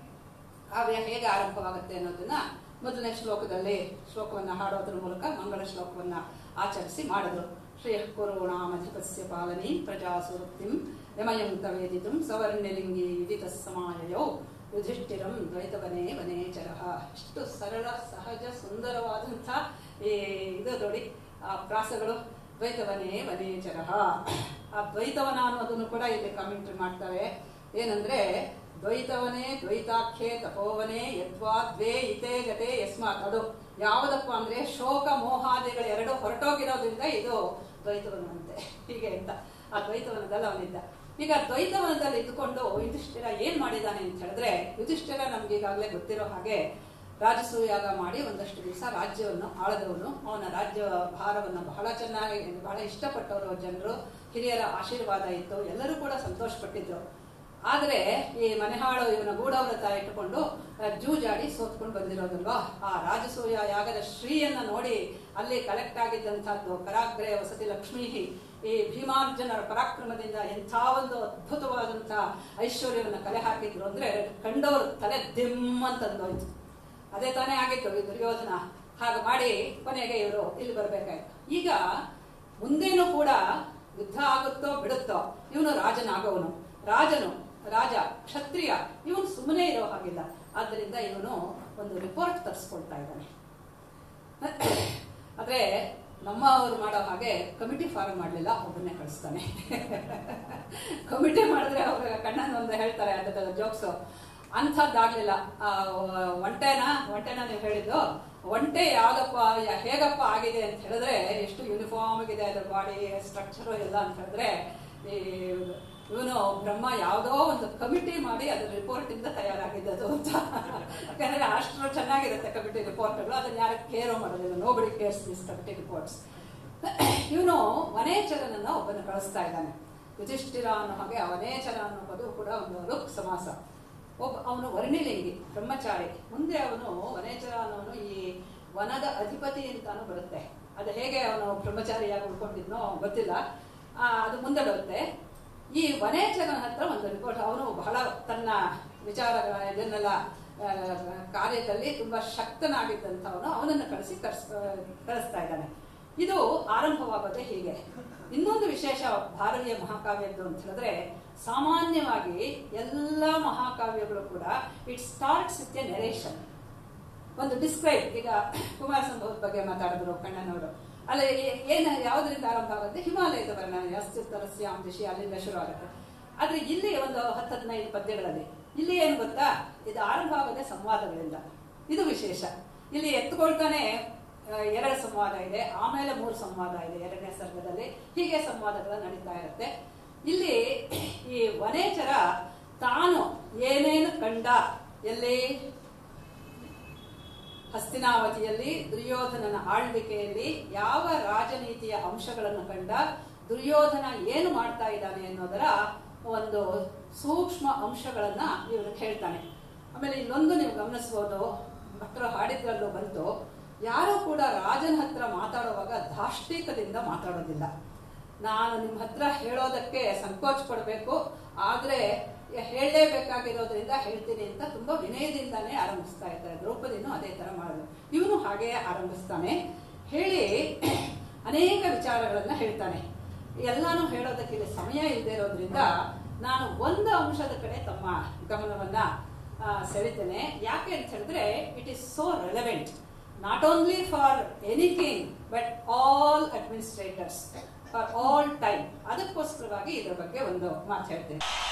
ಕಾವ್ಯ ಹೇಗೆ ಆರಂಭವಾಗುತ್ತೆ ಅನ್ನೋದನ್ನ ಮೊದಲನೇ ಶ್ಲೋಕದಲ್ಲಿ ಶ್ಲೋಕವನ್ನ ಹಾಡೋದ್ರ ಮೂಲಕ ಮಂಗಳ ಶ್ಲೋಕವನ್ನ ಆಚರಿಸಿ ಮಾಡಿದ್ರು ಶ್ರೀ ಕುರುಣಾಮಧಿಪಸ್ಯ ಪಾಲನಿ ಪ್ರಜಾಸುವೃತ್ತಿಂ ಯಮಯಂ ತವೇದಿತು ಸವರ್ಣ್ಯಲಿಂಗಿ ವಿದಿತ ಸಮಾಯಯೌ ಯುಧಿಷ್ಠಿರಂ ದ್ವೈತವನೇ ವನೇಚರಃ ಇಷ್ಟು ಸರಳ ಸಹಜ ಸುಂದರವಾದಂಥ ಈ ಇದು ನೋಡಿ ಆ ಪ್ರಾಸಗಳು ದ್ವೈತವನೇ ವನೇಚರಃ ಆ ದ್ವೈತವನ ಅನ್ನೋದನ್ನು ಕೂಡ ಇಲ್ಲಿ ಕಾಮೆಂಟ್ರಿ ಮಾಡ್ತಾರೆ ಏನಂದ್ರೆ ದ್ವೈತವನೇ ದ್ವೈತಾಖ್ಯೆ ತಪೋವನೇ ಯದ್ವಾ ದ್ವೇ ಇತೇ ಗತೆ ಯಸ್ಮಾತ್ ಅದು ಯಾವುದಪ್ಪ ಅಂದ್ರೆ ಶೋಕ ಮೋಹಾದಿಗಳ ಎರಡು ಹೊರಟೋಗಿರೋದ್ರಿಂದ ಇದು ದ್ವೈತವನಂತೆ ಹೀಗೆ ಅಂತ ಆ ದ್ವೈತವನದಲ್ಲಿ ಅವನಿದ್ದ ಈಗ ದ್ವೈತವನದಲ್ಲಿ ಇದ್ದುಕೊಂಡು ಯುಧಿಷ್ಠಿರ ಏನ್ ಮಾಡಿದಾನೆ ಅಂತ ಹೇಳಿದ್ರೆ ಯುಧಿಷ್ಠಿರ ನಮ್ಗೆ ಈಗಾಗಲೇ ಗೊತ್ತಿರೋ ಹಾಗೆ ರಾಜಸೂಯಾಗ ಮಾಡಿ ಒಂದಷ್ಟು ದಿವಸ ರಾಜ್ಯವನ್ನು ಆಳದವನು ಅವನ ರಾಜ್ಯ ಭಾರವನ್ನು ಬಹಳ ಚೆನ್ನಾಗಿ ಬಹಳ ಇಷ್ಟಪಟ್ಟವರು ಜನರು ಹಿರಿಯರ ಆಶೀರ್ವಾದ ಇತ್ತು ಎಲ್ಲರೂ ಕೂಡ ಸಂತೋಷ ಪಟ್ಟಿದ್ರು ಆದ್ರೆ ಈ ಮನೆಹಾಳು ಇವನ ಗೂಢವ್ರತ ಇಟ್ಟುಕೊಂಡು ಆ, ಜೂಜಾಡಿ ಸೋತ್ಕೊಂಡು ಬಂದಿರೋದಲ್ವಾ ಆ ರಾಜಸೂಯ ಯಾಗದ ಶ್ರೀಯನ್ನ ನೋಡಿ ಅಲ್ಲಿ ಕಲೆಕ್ಟ್ ಆಗಿದ್ದಂತಹದ್ದು ಕರಾಗ್ರೆ ವಸತಿ ಲಕ್ಷ್ಮೀ ಈ ಭೀಮಾರ್ಜುನರ ಪರಾಕ್ರಮದಿಂದ ಎಂಥ ಒಂದು ಅದ್ಭುತವಾದಂತ ಐಶ್ವರ್ಯವನ್ನು ಕಲೆ ಹಾಕಿದ್ರು ಅಂದ್ರೆ ಕಂಡವರು ತಲೆ ದಿಮ್ ಅಂತಂದೋಯ್ತು ಅದೇ ತಾನೇ ಆಗಿತ್ತು ಈ ದುರ್ಯೋಧನ ಹಾಗೆ ಮಾಡಿ ಕೊನೆಗೆ ಇವರು ಇಲ್ಲಿ ಬರ್ಬೇಕಾಯ್ತು ಈಗ ಮುಂದೇನು ಕೂಡ ಯುದ್ಧ ಆಗುತ್ತೋ ಬಿಡುತ್ತೋ ಇವನು ರಾಜನಾಗವನು ರಾಜನು ರಾಜ ಕ್ಷತ್ರಿಯ ಇವನು ಸುಮ್ಮನೆ ಇರೋ ಹಾಗಿಲ್ಲ ಆದ್ದರಿಂದ ಇವನು ಒಂದು ರಿಪೋರ್ಟ್ ತರಿಸ್ಕೊಳ್ತಾ ಇದ್ದಾನೆ ಆದ್ರೆ ನಮ್ಮ ಅವರು ಮಾಡೋ ಹಾಗೆ ಕಮಿಟಿ ಫಾರ್ಮ್ ಮಾಡಲಿಲ್ಲ ಒಬ್ಬನ್ನೇ ಕಳಿಸ್ತಾನೆ ಕಮಿಟಿ ಮಾಡಿದ್ರೆ ಅವ್ರ ಕಣ್ಣನ್ ಒಂದು ಹೇಳ್ತಾರೆ ಅದಕ್ಕೆ ಜೋಕ್ಸು ಅಂಥದ್ದಾಗ್ಲಿಲ್ಲ ಆ, ಒಂಟೆನ ಒಂಟೆನ ನೀವು ಹೇಳಿದ್ದು ಒಂಟೆ ಯಾವ್ದಪ್ಪ ಯಾ- ಹೇಗಪ್ಪ ಆಗಿದೆ ಅಂತ ಹೇಳಿದ್ರೆ ಎಷ್ಟು ಯೂನಿಫಾರ್ಮ್ ಆಗಿದೆ ಅದ್ರ ಬಾಡಿ ಸ್ಟ್ರಕ್ಚರ್ ಎಲ್ಲ ಅಂತ ಹೇಳಿದ್ರೆ ಈ ಇವನು ಬ್ರಹ್ಮ ಯಾವುದೋ ಒಂದು ಕಮಿಟಿ ಮಾಡಿ ಅದ್ರ ರಿಪೋರ್ಟ್ ಇಂದ ತಯಾರಾಗಿದ್ದದು ಅಂತ ಯಾಕಂದ್ರೆ ಅಷ್ಟು ಚೆನ್ನಾಗಿರುತ್ತೆ ಕಮಿಟಿ ರಿಪೋರ್ಟ್ಗಳು ಅದನ್ನ ಯಾರು ಕೇರೋ ಮಾಡೋದಿಲ್ಲ nobody cares this committee reports ಇವನು ವನೇಚರನನ್ನ ಒಬ್ಬನ ಕಳಿಸ್ತಾ ಇದ್ದಾನೆ ಯುಧಿಷ್ಠಿರ ಅನ್ನೋ ಹಾಗೆ ಆ ವನೇಚರ ಅನ್ನೋ ಪದವು ಕೂಡ ಒಂದು ರುಕ್ ಸಮಾಸ ಒಬ್ಬ ಅವನು ವರ್ಣಿಲಿಂಗಿ ಬ್ರಹ್ಮಚಾರಿ ಮುಂದೆ ಅವನು ವನೇಚರ ಅನ್ನೋನು ಈ ವನದ ಅಧಿಪತಿ ಅಂತಾನು ಬರುತ್ತೆ ಅದು ಹೇಗೆ ಅವನು ಬ್ರಹ್ಮಚಾರಿಯಾಗಿ ಉಳ್ಕೊಂಡಿದ್ನೋ ಗೊತ್ತಿಲ್ಲ ಆ, ಅದು ಮುಂದೆ ಬರುತ್ತೆ ಈ ವನೇಚರನ ಹತ್ರ ಒಂದು ರಿಪೋರ್ಟ್ ಅವನು ಬಹಳ ತನ್ನ ವಿಚಾರಗಳ ಇದನ್ನೆಲ್ಲ ಆ, ಕಾರ್ಯದಲ್ಲಿ ತುಂಬಾ ಶಕ್ತನಾಗಿದ್ದಂಥವನು ಅವನನ್ನು ಕಳಿಸಿ ಕರ್ಸ್ ಕಳಿಸ್ತಾ ಇದ್ದಾನೆ ಇದು ಆರಂಭವಾಗೋದೇ ಹೀಗೆ ಇನ್ನೊಂದು ವಿಶೇಷ ಭಾರತೀಯ ಮಹಾಕಾವ್ಯದ್ದು ಅಂತ ಹೇಳಿದ್ರೆ ಸಾಮಾನ್ಯವಾಗಿ ಎಲ್ಲ ಮಹಾಕಾವ್ಯಗಳು ಕೂಡ it starts with a narration ಒಂದು ಡಿಸ್ಕ್ರೈಬ್ ಈಗ ಕುಮಾರ ಸಂಭವದ ಬಗ್ಗೆ ಮಾತಾಡಿದ್ರು ಕಣ್ಣನವರು ಅಲ್ಲಿ ಏ- ಏನು ಯಾವುದರಿಂದ ಆರಂಭ ಆಗುತ್ತೆ ಹಿಮಾಲಯದ ವರ್ಣನೆ ಅಸ್ತಿತ್ವರಸ್ಯಾಂ ದಿಶಿ ಅಲ್ಲಿಂದ ಶುರು ಆಗುತ್ತೆ ಆದ್ರೆ ಇಲ್ಲಿ ಒಂದು ಹತ್ತು ಹದಿನೈದು ಪದ್ಯಗಳಲ್ಲಿ ಇಲ್ಲಿ ಏನು ಗೊತ್ತಾ ಇದು ಆರಂಭ ಆಗೋದೇ ಸಂವಾದಗಳಿಂದ ಇದು ವಿಶೇಷ ಇಲ್ಲಿ ಎತ್ಕೊಳ್ತಾನೆ ಆ, ಎರಡು ಸಂವಾದ ಇದೆ ಆಮೇಲೆ ಮೂರು ಸಂವಾದ ಇದೆ ಎರಡನೇ ಸರ್ಗದಲ್ಲಿ ಹೀಗೆ ಸಂವಾದಗಳು ನಡೀತಾ ಇರುತ್ತೆ ಇಲ್ಲಿ ಈ ವನೇಚರ ತಾನು ಏನೇನು ಕಂಡ ಎಲ್ಲಿ ಹಸ್ತಿನಾವತಿಯಲ್ಲಿ ದುರ್ಯೋಧನನ ಆಳ್ವಿಕೆಯಲ್ಲಿ ಯಾವ ರಾಜನೀತಿಯ ಅಂಶಗಳನ್ನು ಕಂಡ ದುರ್ಯೋಧನ ಏನು ಮಾಡ್ತಾ ಇದ್ದಾನೆ ಅನ್ನೋದರ ಒಂದು ಸೂಕ್ಷ್ಮ ಅಂಶಗಳನ್ನ ಇವನು ಹೇಳ್ತಾನೆ ಆಮೇಲೆ ಇಲ್ಲೊಂದು ನೀವು ಗಮನಿಸಬಹುದು ಭಟ್ರು ಹಾಡಿದ್ರಲ್ಲೂ ಬಂತು ಯಾರು ಕೂಡ ರಾಜನ ಹತ್ರ ಮಾತಾಡುವಾಗ ಧಾಷ್ಟಿಕದಿಂದ ಮಾತಾಡೋದಿಲ್ಲ ನಾನು ನಿಮ್ಮ ಹತ್ರ ಹೇಳೋದಕ್ಕೆ ಸಂಕೋಚ ಪಡಬೇಕು ಆದ್ರೆ ಹೇಳಲೇಬೇಕಾಗಿರೋದ್ರಿಂದ ಹೇಳ್ತೀನಿ ಅಂತ ತುಂಬಾ ವಿನಯದಿಂದಾನೇ ಆರಂಭಿಸ್ತಾ ಇದ್ದಾರೆ ದ್ರೌಪದಿನೂ ಅದೇ ತರ ಮಾಡೋದು ಇವನು ಹಾಗೆಯೇ ಆರಂಭಿಸ್ತಾನೆ ಹೇಳಿ ಅನೇಕ ವಿಚಾರಗಳನ್ನ ಹೇಳ್ತಾನೆ ಎಲ್ಲಾನು ಹೇಳೋದಕ್ಕೆ ಇಲ್ಲಿ ಸಮಯ ಇಲ್ಲದೆ ಇರೋದ್ರಿಂದ ನಾನು ಒಂದು ಅಂಶದ ಕಡೆ ತಮ್ಮ ಗಮನವನ್ನ ಆ, ಸೆಳಿತೇನೆ ಯಾಕೆ ಅಂತ ಹೇಳಿದ್ರೆ it is so relevant not only for anything but all administrators for all time ಅದಕ್ಕೋಸ್ಕರವಾಗಿ ಇದರ ಬಗ್ಗೆ ಒಂದು ಮಾತು ಹೇಳ್ತೇನೆ